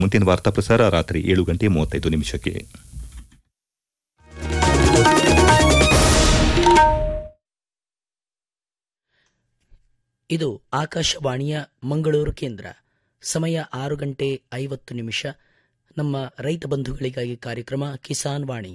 ಮುಂದಿನ ವಾರ್ತಾ ಪ್ರಸಾರ ರಾತ್ರಿ ಏಳು ಗಂಟೆ ಮೂವತ್ತೈದು ನಿಮಿಷಕ್ಕೆ ಇದು ಆಕಾಶವಾಣಿಯ ಮಂಗಳೂರು ಕೇಂದ್ರ ಸಮಯ ಆರು ಗಂಟೆ ಐವತ್ತು ನಿಮಿಷ ನಮ್ಮ ರೈತ ಬಂಧುಗಳಿಗಾಗಿ ಕಾರ್ಯಕ್ರಮ ಕಿಸಾನ್ ವಾಣಿ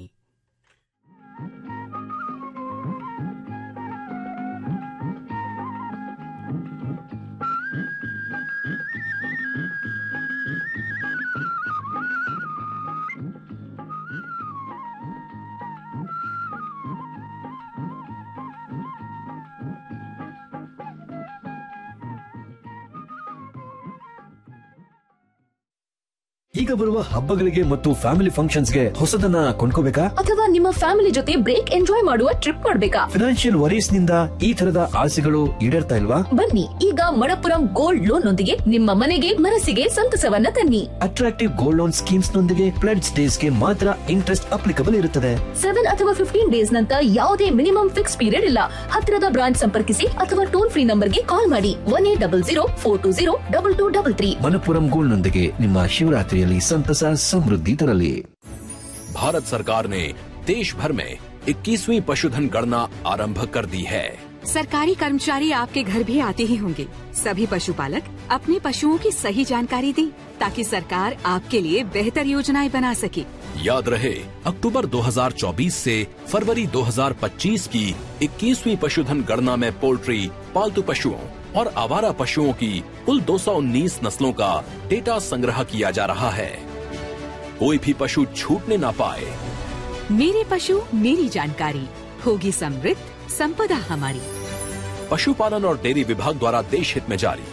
ಈಗ ಬರುವ ಹಬ್ಬಗಳಿಗೆ ಮತ್ತು ಫ್ಯಾಮಿಲಿ ಫಂಕ್ಷನ್ಸ್ಗೆ ಹೊಸದನ್ನ ಕೊಂಡ್ಕೋಬೇಕಾ ಅಥವಾ ನಿಮ್ಮ ಫ್ಯಾಮಿಲಿ ಜೊತೆ ಬ್ರೇಕ್ ಎಂಜಾಯ್ ಮಾಡುವ ಟ್ರಿಪ್ ಮಾಡ್ಬೇಕಾ ಫಿನಾನ್ಷಿಯಲ್ ವರೀಸ್ ನಿಂದ ಈ ತರದ ಆಸೆಗಳು ಈಡೇರ್ತಾ ಇಲ್ವಾ ಬನ್ನಿ ಈಗ ಮಣಪುರಂ ಗೋಲ್ಡ್ ಲೋನ್ ನೊಂದಿಗೆ ನಿಮ್ಮ ಮನೆಗೆ ಮನಸ್ಸಿಗೆ ಸಂತಸವನ್ನ ತನ್ನಿ ಅಟ್ರಾಕ್ಟಿವ್ ಗೋಲ್ಡ್ ಲೋನ್ ಸ್ಕೀಮ್ಸ್ ನೊಂದಿಗೆ ಪ್ಲೆಡ್ಸ್ ಡೇಸ್ ಗೆ ಮಾತ್ರ ಇಂಟ್ರೆಸ್ಟ್ ಅಪ್ಲಿಕಬಲ್ ಇರುತ್ತದೆ ಸೆವೆನ್ ಅಥವಾ ಫಿಫ್ಟೀನ್ ಡೇಸ್ ನಂತ ಯಾವುದೇ ಮಿನಿಮಮ್ ಫಿಕ್ಸ್ ಪೀರಿಯಡ್ ಇಲ್ಲ ಹತ್ತಿರದ ಬ್ರಾಂಚ್ ಸಂಪರ್ಕಿಸಿ ಅಥವಾ ಟೋಲ್ ಫ್ರೀ ನಂಬರ್ಗೆ ಕಾಲ್ ಮಾಡಿ one eight double zero four two zero double two double three Manappuram gold ನೊಂದಿಗೆ ನಿಮ್ಮ ಶಿವರಾತ್ರಿಯಲ್ಲಿ ಸಂತಸ ಸಮೃದ್ಧಿ ತರಲಿ भारत सरकार ने देश भर में 21वीं पशुधन गणना आरंभ कर दी है सरकारी कर्मचारी आपके घर भी आते ही होंगे सभी पशुपालक अपने पशुओं की सही जानकारी दें ताकि सरकार आपके लिए बेहतर योजनाएं बना सके याद रहे अक्टूबर 2024 से फरवरी 2025 की 21वीं पशुधन गणना में पोल्ट्री पालतू पशुओं और आवारा पशुओं की कुल 219 नस्लों का डेटा संग्रह किया जा रहा है कोई भी पशु छूटने ना पाए मेरे पशु मेरी जानकारी होगी समृद्ध संपदा हमारी पशुपालन और डेयरी विभाग द्वारा देश हित में जारी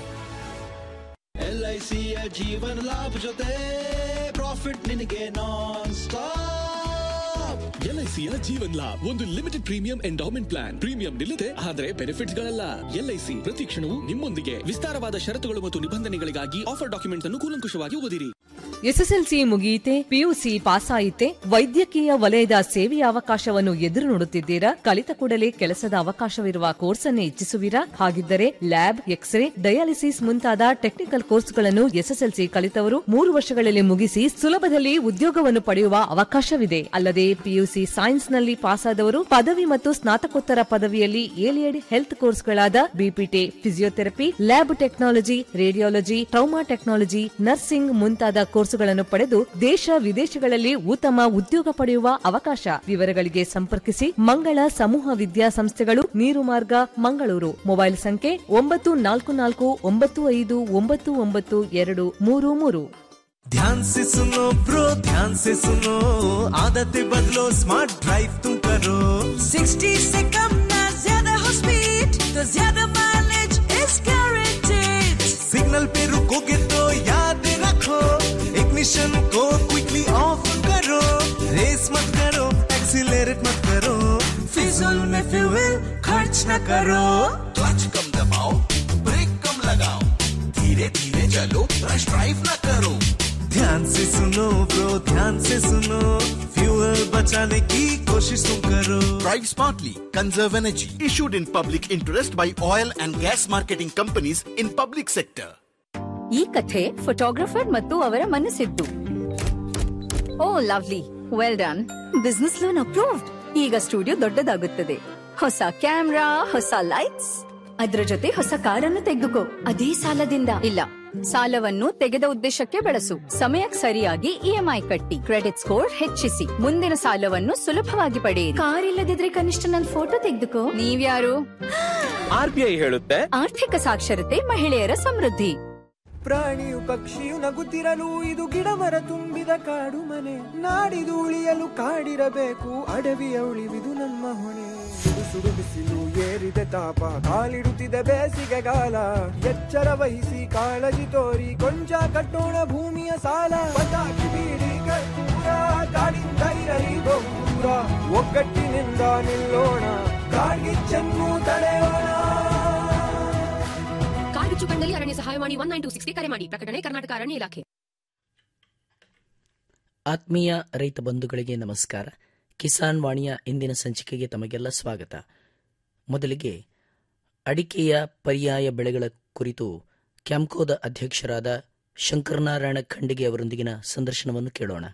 ಎಲ್ಐಸಿಯ ಜೀವನ ಲಾಭ ಜೊತೆ ಪ್ರಾಫಿಟ್ ನಿನಗೆ ನಾನ್ ಸ್ಟಾಪ್ ಎಲ್ಐಸಿಯ ಜೀವನ್ ಲಾಭ್ ಒಂದು limited premium endowment plan premium ನಿಲ್ಲದೆ ಆದರೆ ಬೆನಿಫಿಟ್ಸ್ ಗಳಲ್ಲ ಎಲ್ಐಸಿ ಪ್ರತಿ ಕ್ಷಣವೂ ನಿಮ್ಮೊಂದಿಗೆ ವಿಸ್ತಾರವಾದ ಷರತ್ತುಗಳು ಮತ್ತು ನಿಬಂಧನೆಗಳಿಗಾಗಿ ಆಫರ್ ಡಾಕ್ಯುಮೆಂಟ್ ಅನ್ನು ಕೂಲಂಕುಷವಾಗಿ ಓದಿರಿ ಎಸ್ಎಸ್ಎಲ್ಸಿ ಮುಗಿಯಿತೆ ಪಿಯುಸಿ ಪಾಸ್ ಆಯಿತೆ ವೈದ್ಯಕೀಯ ವಲಯದ ಸೇವೆಯ ಅವಕಾಶವನ್ನು ಎದುರು ನೋಡುತ್ತಿದ್ದೀರಾ ಕಲಿತ ಕೂಡಲೇ ಕೆಲಸದ ಅವಕಾಶವಿರುವ ಕೋರ್ಸ್ ಅನ್ನೇ ಇಚ್ಛಿಸುವಿರಾ ಹಾಗಿದ್ದರೆ ಲ್ಯಾಬ್ ಎಕ್ಸ್ರೇ ಡಯಾಲಿಸಿಸ್ ಮುಂತಾದ ಟೆಕ್ನಿಕಲ್ ಕೋರ್ಸ್ಗಳನ್ನು ಎಸ್ಎಸ್ಎಲ್ಸಿ ಕಲಿತವರು ಮೂರು ವರ್ಷಗಳಲ್ಲಿ ಮುಗಿಸಿ ಸುಲಭದಲ್ಲಿ ಉದ್ಯೋಗವನ್ನು ಪಡೆಯುವ ಅವಕಾಶವಿದೆ ಅಲ್ಲದೆ ಪಿಯುಸಿ ಸೈನ್ಸ್ನಲ್ಲಿ ಪಾಸಾದವರು ಪದವಿ ಮತ್ತು ಸ್ನಾತಕೋತ್ತರ ಪದವಿಯಲ್ಲಿ ಏಲಿಯಡ್ ಹೆಲ್ತ್ ಕೋರ್ಸ್ಗಳಾದ BPT physiotherapy lab technology radiology trauma technology nursing ಮುಂತಾದ ಕೋರ್ಸುಗಳನ್ನು ಪಡೆದು ದೇಶ ವಿದೇಶಗಳಲ್ಲಿ ಉತ್ತಮ ಉದ್ಯೋಗ ಪಡೆಯುವ ಅವಕಾಶ ವಿವರಗಳಿಗೆ ಸಂಪರ್ಕಿಸಿ ಮಂಗಳ ಸಮೂಹ ವಿದ್ಯಾಸಂಸ್ಥೆಗಳು ನೀರು ಮಾರ್ಗ ಮಂಗಳೂರು ಮೊಬೈಲ್ ಸಂಖ್ಯೆ ಒಂಬತ್ತು ನಾಲ್ಕು ನಾಲ್ಕು ಒಂಬತ್ತು ಐದು ಒಂಬತ್ತು ಒಂಬತ್ತು ಎರಡು ಮೂರು ಮೂರು ध्यान से सुनो ब्रो ध्यान से सुनो आदतें बदलो स्मार्ट ड्राइव तुम करो 60 से कम ना ज्यादा हो स्पीड तो ज्यादा माइलेज इज गारंटेड सिग्नल पे रुकोगे तो याद रखो इग्निशन को क्विकली ऑफ करो रेस मत करो एक्सीलरेट मत करो फिजूल में फ्यूल खर्च न करो क्लच कम दबाओ ब्रेक कम लगाओ धीरे धीरे चलो रश ड्राइव न करो ध्यान से सुनो ब्रो ध्यान से सुनो फ्यूल बचाने की कोशिश तुम करो Drive smartly, conserve energy. Issued in public interest by oil and gas marketing companies in public sector. ಈ ಕಥೆ ಫೋಟೋಗ್ರಫರ್ ಮತ್ತು ಅವರ ಮನಸ್ಸಿದ್ದು oh lovely well done business loan approved ಈಗ ಸ್ಟುಡಿಯೋ ದೊಡ್ಡದಾಗುತ್ತದೆ ಹೊಸ ಕ್ಯಾಮ್ರಾ ಹೊಸ ಲೈಟ್ಸ್ ಅದ್ರ ಜೊತೆ ಹೊಸ ಕಾರನ್ನು ತೆಗೆದುಕೋ ಅದೇ ಸಾಲದಿಂದ ಇಲ್ಲ ಸಾಲವನ್ನು ತೆಗೆದ ಉದ್ದೇಶಕ್ಕೆ ಬಳಸು ಸಮಯಕ್ಕೆ ಸರಿಯಾಗಿ ಇಎಂಐ ಕಟ್ಟಿ ಕ್ರೆಡಿಟ್ ಸ್ಕೋರ್ ಹೆಚ್ಚಿಸಿ ಮುಂದಿನ ಸಾಲವನ್ನು ಸುಲಭವಾಗಿ ಪಡೆಯಿರಿ ಕಾರ್ ಇಲ್ಲದಿದ್ರೆ ಕನಿಷ್ಠ ನನ್ನ ಫೋಟೋ ತೆಗೆದುಕೋ ನೀವ್ಯಾರು ಆರ್ಬಿಐ ಹೇಳುತ್ತೆ ಆರ್ಥಿಕ ಸಾಕ್ಷರತೆ ಮಹಿಳೆಯರ ಸಮೃದ್ಧಿ ಪ್ರಾಣಿಯು ಪಕ್ಷಿಯು ನಗುತ್ತಿರಲು ಇದು ಗಿಡ ಮರ ತುಂಬಿದ ಕಾಡು ಮನೆ ನಾಡಿದು ಉಳಿಯಲು ಕಾಡಿರಬೇಕು ಅಡವಿಯ ಉಳಿವಿದು ನಮ್ಮ ಹೊಣೆ ಸುಡು ಸುಡು ಬಿಸಿಲು ಏರಿದೆ ತಾಪ ಕಾಲಿಡುತ್ತಿದೆ ಬೇಸಿಗೆಗಾಲ ಎಚ್ಚರ ವಹಿಸಿ ಕಾಳಜಿ ತೋರಿ ಕೊಂಚ ಕಟ್ಟೋಣ ಭೂಮಿಯ ಸಾಲ ಪಟಾಕಿ ಬೀಡಿ ಕರ್ಪೂರ ಕಾಡಿಂದ ಇರಲಿ ದೂರ ಒಗ್ಗಟ್ಟಿನಿಂದ ನಿಲ್ಲೋಣ ಕಾಡ್ಗಿಚ್ಚನ್ನು ತಡೆಯೋಣ ಕಾಡ್ಗಿಚ್ಚು ಕಂಡಲ್ಲಿ ಅರಣ್ಯ ಸಹಾಯವಾಣಿ ಒನ್ ನೈನ್ ಟು ಸಿಕ್ಸ್ಗೆ ಕರೆ ಮಾಡಿ ಪ್ರಕಟಣೆ ಕರ್ನಾಟಕ ಅರಣ್ಯ ಇಲಾಖೆ ಆತ್ಮೀಯ ರೈತ ಬಂಧುಗಳಿಗೆ ನಮಸ್ಕಾರ ಕಿಸಾನ್ ವಾಣಿಯ ಇಂದಿನ ಸಂಚಿಕೆಗೆ ತಮಗೆಲ್ಲ ಸ್ವಾಗತ ಮೊದಲಿಗೆ ಅಡಿಕೆಯ ಪರ್ಯಾಯ ಬೆಳೆಗಳ ಕುರಿತು ಕ್ಯಾಂಕೋದ ಅಧ್ಯಕ್ಷರಾದ ಶಂಕರನಾರಾಯಣ ಖಂಡಿಗೆ ಅವರೊಂದಿಗಿನ ಸಂದರ್ಶನವನ್ನು ಕೇಳೋಣ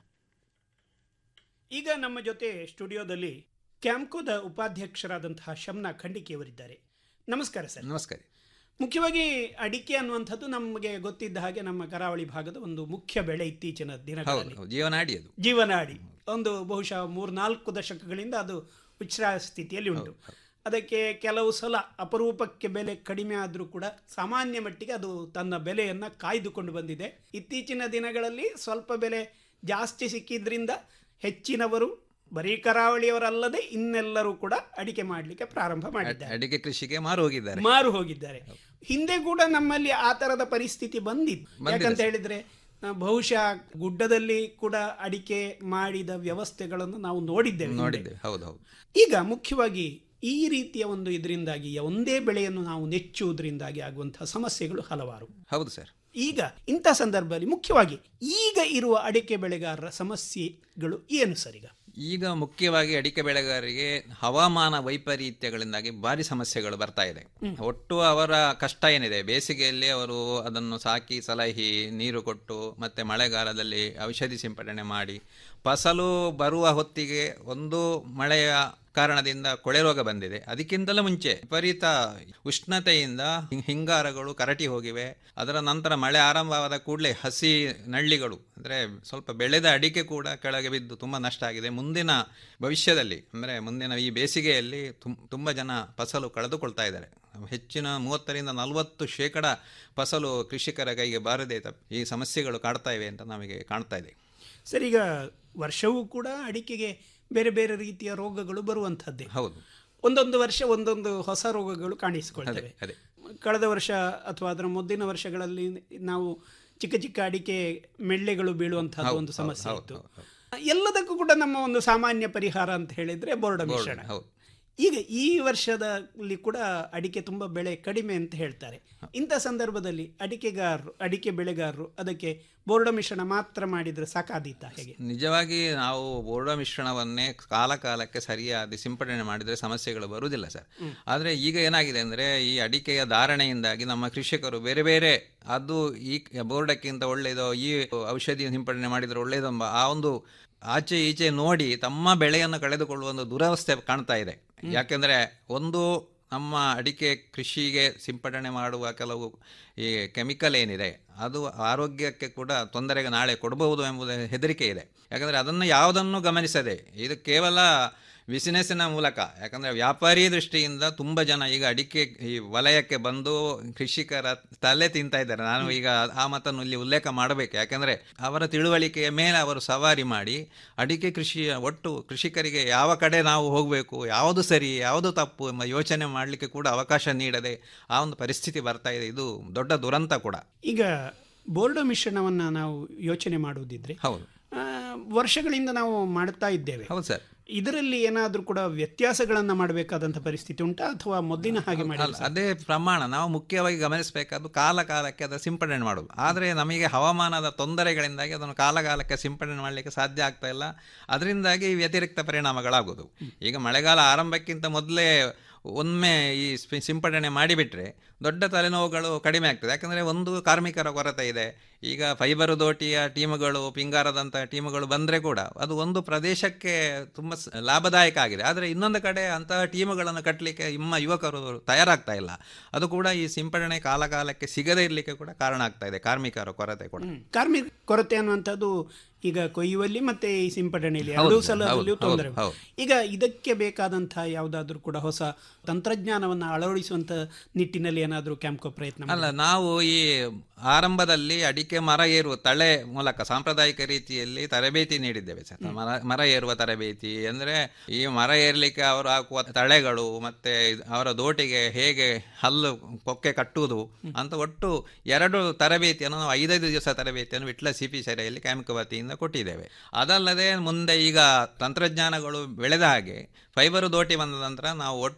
ಈಗ ನಮ್ಮ ಜೊತೆ ಸ್ಟುಡಿಯೋದಲ್ಲಿ ಕ್ಯಾಂಕೋದ ಉಪಾಧ್ಯಕ್ಷರಾದಂತಹ ಶಮ್ನಾ ಖಂಡಿಕೆಯವರಿದ್ದಾರೆ ನಮಸ್ಕಾರ ಸರ್ ನಮಸ್ಕಾರ ಮುಖ್ಯವಾಗಿ ಅಡಿಕೆ ಅನ್ನುವಂಥದ್ದು ನಮಗೆ ಗೊತ್ತಿದ್ದ ಹಾಗೆ ನಮ್ಮ ಕರಾವಳಿ ಭಾಗದ ಒಂದು ಮುಖ್ಯ ಬೆಳೆ ಇತ್ತೀಚಿನ ದಿನಗಳಲ್ಲಿ ಹೌದು ಜೀವನಾಡಿ ಅದು ಜೀವನಾಡಿ ಒಂದು ಬಹುಶಃ ಮೂರ್ನಾಲ್ಕು ದಶಕಗಳಿಂದ ಅದು ಉಚ್ಛ್ರಾಯ ಸ್ಥಿತಿಯಲ್ಲಿ ಉಂಟು ಅದಕ್ಕೆ ಕೆಲವು ಸಲ ಅಪರೂಪಕ್ಕೆ ಬೆಲೆ ಕಡಿಮೆ ಆದರೂ ಕೂಡ ಸಾಮಾನ್ಯ ಮಟ್ಟಿಗೆ ಅದು ತನ್ನ ಬೆಲೆಯನ್ನು ಕಾಯ್ದುಕೊಂಡು ಬಂದಿದೆ ಇತ್ತೀಚಿನ ದಿನಗಳಲ್ಲಿ ಸ್ವಲ್ಪ ಬೆಲೆ ಜಾಸ್ತಿ ಸಿಕ್ಕಿದ್ರಿಂದ ಹೆಚ್ಚಿನವರು ಬರೀ ಕರಾವಳಿಯವರಲ್ಲದೆ ಇನ್ನೆಲ್ಲರೂ ಕೂಡ ಅಡಿಕೆ ಮಾಡಲಿಕ್ಕೆ ಪ್ರಾರಂಭ ಮಾಡಿದ್ದಾರೆ ಅಡಿಕೆ ಕೃಷಿಗೆ ಮಾರು ಹೋಗಿದ್ದಾರೆ ಮಾರು ಹೋಗಿದ್ದಾರೆ ಹಿಂದೆ ಕೂಡ ನಮ್ಮಲ್ಲಿ ಆ ತರದ ಪರಿಸ್ಥಿತಿ ಬಂದಿತ್ತು ಬಂದಿದೆ ಯಾಕಂತ ಸರ್. ಹೇಳಿದ್ರೆ ಆ, ಬಹುಶಃ ಗುಡ್ಡದಲ್ಲಿ ಕೂಡ ಅಡಿಕೆ ಮಾಡಿದ ವ್ಯವಸ್ಥೆಗಳನ್ನು ನಾವು ನೋಡಿದ್ದೇವೆ ಹಿಂದೆ. ನೋಡಿದ್ದೇವೆ ಹೌದು ಹೌದು ಈಗ ಮುಖ್ಯವಾಗಿ ಈ ರೀತಿಯ ಒಂದು ಇದರಿಂದಾಗಿ ಒಂದೇ ಬೆಳೆಯನ್ನು ನಾವು ನೆಚ್ಚುವುದರಿಂದಾಗಿ ಆಗುವಂತಹ ಸಮಸ್ಯೆಗಳು ಹಲವಾರು ಹೌದು ಸರ್ ಈಗ ಇಂಥ ಸಂದರ್ಭದಲ್ಲಿ ಮುಖ್ಯವಾಗಿ ಈಗ ಇರುವ ಅಡಿಕೆ ಬೆಳೆಗಾರರ ಸಮಸ್ಯೆಗಳು ಏನು ಸರ್ ಈಗ ಈಗ ಮುಖ್ಯವಾಗಿ ಅಡಿಕೆ ಬೆಳೆಗಾರರಿಗೆ ಹವಾಮಾನ ವೈಪರೀತ್ಯಗಳಿಂದಾಗಿ ಭಾರಿ ಸಮಸ್ಯೆಗಳು ಬರ್ತಾ ಇದೆ ಹ್ಮ್. ಒಟ್ಟು ಅವರ ಕಷ್ಟ ಏನಿದೆ ಬೇಸಿಗೆಯಲ್ಲಿ ಅವರು ಅದನ್ನು ಸಾಕಿ ಸಲಹಿ ನೀರು ಕೊಟ್ಟು ಮತ್ತೆ ಮಳೆಗಾಲದಲ್ಲಿ ಔಷಧಿ ಸಿಂಪಡಣೆ ಮಾಡಿ ಫಸಲು ಬರುವ ಹೊತ್ತಿಗೆ ಒಂದು ಮಳೆಯ ಕಾರಣದಿಂದ ಕೊಳೆ ರೋಗ ಬಂದಿದೆ ಅದಕ್ಕಿಂತಲೂ ಮುಂಚೆ ವಿಪರೀತ ಉಷ್ಣತೆಯಿಂದ ಹಿಂ- ಹಿಂಗಾರಗಳು ಕರಟಿ ಹೋಗಿವೆ ಅದರ ನಂತರ ಮಳೆ ಆರಂಭವಾದ ಕೂಡಲೇ ಹಸಿ ನಳ್ಳಿಗಳು ಅಂದರೆ ಸ್ವಲ್ಪ ಬೆಳೆದ ಅಡಿಕೆ ಕೂಡ ಕೆಳಗೆ ಬಿದ್ದು ತುಂಬ ನಷ್ಟ ಆಗಿದೆ ಮುಂದಿನ ಭವಿಷ್ಯದಲ್ಲಿ ಅಂದರೆ ಮುಂದಿನ ಈ ಬೇಸಿಗೆಯಲ್ಲಿ ತುಂ- ತುಂಬ ಜನ ಫಸಲು ಕಳೆದುಕೊಳ್ತಾ ಇದ್ದಾರೆ ಹೆಚ್ಚಿನ ಮೂವತ್ತರಿಂದ ನಲವತ್ತು ಶೇಕಡ ಫಸಲು ಕೃಷಿಕರ ಕೈಗೆ ಬಾರದೆ ತಪ್ಪಿ ಈ ಸಮಸ್ಯೆಗಳು ಕಾಡ್ತಾ ಇವೆ ಅಂತ ನಮಗೆ ಕಾಣ್ತಾ ಇದೆ ಸರ್ ಈಗ ವರ್ಷವೂ ಕೂಡ ಅಡಿಕೆಗೆ ಬೇರೆ ಬೇರೆ ರೀತಿಯ ರೋಗಗಳು ಬರುವಂಥದ್ದೇ ಹೌದು ಒಂದೊಂದು ವರ್ಷ ಒಂದೊಂದು ಹೊಸ ರೋಗಗಳು ಅದೇ ಕಾಣಿಸಿಕೊಳ್ತವೆ ಅದೇ ಕಳೆದ ವರ್ಷ ಅಥವಾ ಅದರ ಮೊದಲಿನ ವರ್ಷಗಳಲ್ಲಿ ನಾವು ಚಿಕ್ಕ ಚಿಕ್ಕ ಅಡಿಕೆ ಮೆಳ್ಳೆಗಳು ಬೀಳುವಂತಹದ್ದು ಹೌದು, ಒಂದು ಹೌದು, ಸಮಸ್ಯೆ ಹೌದು, ಇತ್ತು ಎಲ್ಲದಕ್ಕೂ ಕೂಡ ನಮ್ಮ ಒಂದು ಸಾಮಾನ್ಯ ಪರಿಹಾರ ಅಂತ ಹೇಳಿದ್ರೆ ಬೋರ್ಡ ಬೋರ್ಡ, ಮಿಶ್ರಣ ಹೌದು. ಈಗ ಈ ವರ್ಷದಲ್ಲಿ ಕೂಡ ಅಡಿಕೆ ತುಂಬಾ ಬೆಳೆ ಕಡಿಮೆ ಅಂತ ಹೇಳ್ತಾರೆ ಇಂಥ ಸಂದರ್ಭದಲ್ಲಿ ಅಡಿಕೆಗಾರರು ಅಡಿಕೆ ಬೆಳೆಗಾರರು ಅದಕ್ಕೆ ಬೋರ್ಡ ಮಿಶ್ರಣ ಮಾತ್ರ ಮಾಡಿದ್ರೆ ಸಾಕಾದೀತಾ ಹೇಗೆ ನಿಜವಾಗಿ ನಾವು ಬೋರ್ಡ ಮಿಶ್ರಣವನ್ನೇ ಕಾಲ ಕಾಲಕ್ಕೆ ಸರಿಯಾದ ಸಿಂಪಡಣೆ ಮಾಡಿದರೆ ಸಮಸ್ಯೆಗಳು ಬರುವುದಿಲ್ಲ ಸರ್ ಹ್ಮ್. ಆದರೆ ಈಗ ಏನಾಗಿದೆ ಅಂದರೆ ಈ ಅಡಿಕೆಯ ಧಾರಣೆಯಿಂದಾಗಿ ನಮ್ಮ ಕೃಷಿಕರು ಬೇರೆ ಬೇರೆ ಅದು ಈ ಬೋರ್ಡಕ್ಕಿಂತ ಒಳ್ಳೆಯದೋ ಈ ಔಷಧಿ ಸಿಂಪಡಣೆ ಮಾಡಿದರೆ ಒಳ್ಳೆಯದೆಂಬ ಆ ಒಂದು ಆಚೆ ಈಚೆ ನೋಡಿ ತಮ್ಮ ಬೆಳೆಯನ್ನು ಕಳೆದುಕೊಳ್ಳುವ ಒಂದು ದುರವಸ್ಥೆ ಕಾಣ್ತಾ ಇದೆ ಯಾಕೆಂದರೆ ಒಂದು ನಮ್ಮ ಅಡಿಕೆ ಕೃಷಿಗೆ ಸಿಂಪಡಣೆ ಮಾಡುವ ಕೆಲವು ಈ ಕೆಮಿಕಲ್ ಏನಿದೆ ಅದು ಆರೋಗ್ಯಕ್ಕೆ ಕೂಡ ತೊಂದರೆಗೆ ನಾಳೆ ಕೊಡಬಹುದು ಎಂಬುದು ಹೆದರಿಕೆ ಇದೆ ಯಾಕಂದರೆ ಅದನ್ನು ಯಾವುದನ್ನು ಗಮನಿಸದೆ ಇದು ಕೇವಲ ಬಿಸಿನೆಸ್ಸಿನ ಮೂಲಕ ಯಾಕಂದರೆ ವ್ಯಾಪಾರಿ ದೃಷ್ಟಿಯಿಂದ ತುಂಬ ಜನ ಈಗ ಅಡಿಕೆ ಈ ವಲಯಕ್ಕೆ ಬಂದು ಕೃಷಿಕರ ತಲೆ ತಿಂತಾ ಇದ್ದಾರೆ ನಾನು ಈಗ ಆ ಮಾತನ್ನು ಇಲ್ಲಿ ಉಲ್ಲೇಖ ಮಾಡಬೇಕು ಯಾಕಂದರೆ ಅವರ ತಿಳುವಳಿಕೆಯ ಮೇಲೆ ಅವರು ಸವಾರಿ ಮಾಡಿ ಅಡಿಕೆ ಕೃಷಿಯ ಒಟ್ಟು ಕೃಷಿಕರಿಗೆ ಯಾವ ಕಡೆ ನಾವು ಹೋಗಬೇಕು ಯಾವುದು ಸರಿ ಯಾವುದು ತಪ್ಪು ಎಂಬ ಯೋಚನೆ ಮಾಡಲಿಕ್ಕೆ ಕೂಡ ಅವಕಾಶ ನೀಡದೆ ಆ ಒಂದು ಪರಿಸ್ಥಿತಿ ಬರ್ತಾ ಇದೆ ಇದು ದೊಡ್ಡ ದುರಂತ ಕೂಡ ಈಗ ಬೋರ್ಡ ಮಿಶ್ರಣವನ್ನ ನಾವು ಯೋಚನೆ ಮಾಡುವುದಿದ್ರೆ ಹೌದು ಆ, ವರ್ಷಗಳಿಂದ ನಾವು ಮಾಡ್ತಾ ಇದ್ದೇವೆ ಹೌದು ಸರ್ ಇದರಲ್ಲಿ ಏನಾದರೂ ಕೂಡ ವ್ಯತ್ಯಾಸಗಳನ್ನ ಮಾಡಬೇಕಾದಂತ ಪರಿಸ್ಥಿತಿ ಉಂಟಾ ಅಥವಾ ಮೊದಲಿನ ಹಾಗೆ ಅಲ್ಲ, ಮಾಡಿ ಅದೇ ಪ್ರಮಾಣ ನಾವು ಮುಖ್ಯವಾಗಿ ಗಮನಿಸಬೇಕಾದ್ದು ಕಾಲ ಕಾಲಕ್ಕೆ ಅದರ ಸಿಂಪಡಣೆ ಮಾಡೋದು ಆದರೆ ನಮಗೆ ಹವಾಮಾನದ ತೊಂದರೆಗಳಿಂದಾಗಿ ಅದನ್ನು ಕಾಲ ಕಾಲಕ್ಕೆ ಸಿಂಪಡಣೆ ಮಾಡಲಿಕ್ಕೆ ಸಾಧ್ಯ ಆಗ್ತಾ ಇಲ್ಲ ಅದರಿಂದಾಗಿ ವ್ಯತಿರಿಕ್ತ ಪರಿಣಾಮಗಳಾಗೋದು ಈಗ ಮಳೆಗಾಲ ಆರಂಭಕ್ಕಿಂತ ಮೊದಲೇ ಒಮ್ಮೆ ಈ ಸ್ಪಿ- ಸಿಂಪಡಣೆ ಮಾಡಿಬಿಟ್ರೆ ದೊಡ್ಡ ತಲೆನೋವುಗಳು ಕಡಿಮೆ ಆಗ್ತದೆ ಯಾಕಂದರೆ ಒಂದು ಕಾರ್ಮಿಕರ ಕೊರತೆ ಇದೆ ಈಗ ಫೈಬರ್ ದೋಟಿಯ ಟೀಮುಗಳು ಪಿಂಗಾರದಂಥ ಟೀಮುಗಳು ಬಂದರೆ ಕೂಡ ಅದು ಒಂದು ಪ್ರದೇಶಕ್ಕೆ ತುಂಬ ಸ- ಲಾಭದಾಯಕ ಆಗಿದೆ ಆದರೆ ಇನ್ನೊಂದು ಕಡೆ ಅಂತಹ ಟೀಮುಗಳನ್ನು ಕಟ್ಟಲಿಕ್ಕೆ ನಿಮ್ಮ ಯುವಕರು ತಯಾರಾಗ್ತಾ ಇಲ್ಲ ಅದು ಕೂಡ ಈ ಸಿಂಪಡಣೆ ಕಾಲ ಕಾಲಕ್ಕೆ ಸಿಗದೇ ಇರಲಿಕ್ಕೆ ಕೂಡ ಕಾರಣ ಆಗ್ತಾ ಇದೆ ಕಾರ್ಮಿಕರ ಕೊರತೆ ಕೂಡ ಹ್ಮ್. ಕಾರ್ಮಿಕ ಕೊರತೆ ಅನ್ನುವಂಥದ್ದು ಈಗ ಕೊಯ್ಯುವಲ್ಲಿ ಮತ್ತೆ ಈ ಸಿಂಪಡಣೆಯಲ್ಲಿ ಹೌದು, ಎರಡೂ ಸಲದಲ್ಲಿಯೂ ಹೌದು, ತೊಂದರೆ ಹೌದು. ಈಗ ಇದಕ್ಕೆ ಬೇಕಾದಂತಹ ಯಾವುದಾದ್ರೂ ಕೂಡ ಹೊಸ ತಂತ್ರಜ್ಞಾನವನ್ನು ಅಳವಡಿಸುವಂತ ನಿಟ್ಟಿನಲ್ಲಿ ಏನಾದರೂ ಕ್ಯಾಂಪ್ಕೋ ಪ್ರಯತ್ನ ಅಲ್ಲ ನಾವು ಈ ಆರಂಭದಲ್ಲಿ ಅಡಿಕೆ ಮರ ಏರುವ ತಳೆ ಮೂಲಕ ಸಾಂಪ್ರದಾಯಿಕ ರೀತಿಯಲ್ಲಿ ತರಬೇತಿ ನೀಡಿದ್ದೇವೆ ಸರ್ ಮರ ಮರ ಏರುವ ತರಬೇತಿ ಅಂದ್ರೆ ಈ ಮರ ಏರ್ಲಿಕ್ಕೆ ಅವರು ಹಾಕುವ ತಳೆಗಳು ಮತ್ತೆ ಇದು- ಅವರ ದೋಟಿಗೆ ಹೇಗೆ ಹಲ್ಲು ಕೊಕ್ಕೆ ಕಟ್ಟುವುದು ಅಂತ ಒಟ್ಟು ಎರಡು ತರಬೇತಿಯನ್ನು ನಾವು ಐದೈದು ದಿವಸ ತರಬೇತಿಯನ್ನು ವಿಟ್ಲ ಸಿಪಿ ಸೆರೆಯಲ್ಲಿ ಕ್ಯಾಂಪ್ ವತಿಯಿಂದ ಕೊಟ್ಟಿದ್ದೇವೆ ಅದಲ್ಲದೆ ಮುಂದೆ ಈಗ ತಂತ್ರಜ್ಞಾನಗಳು ಬೆಳೆದ ಹಾಗೆ ಫೈಬರ್ ದೋಟಿ ಬಂದ ನಂತರ ನಾವು ಒಟ್ಟು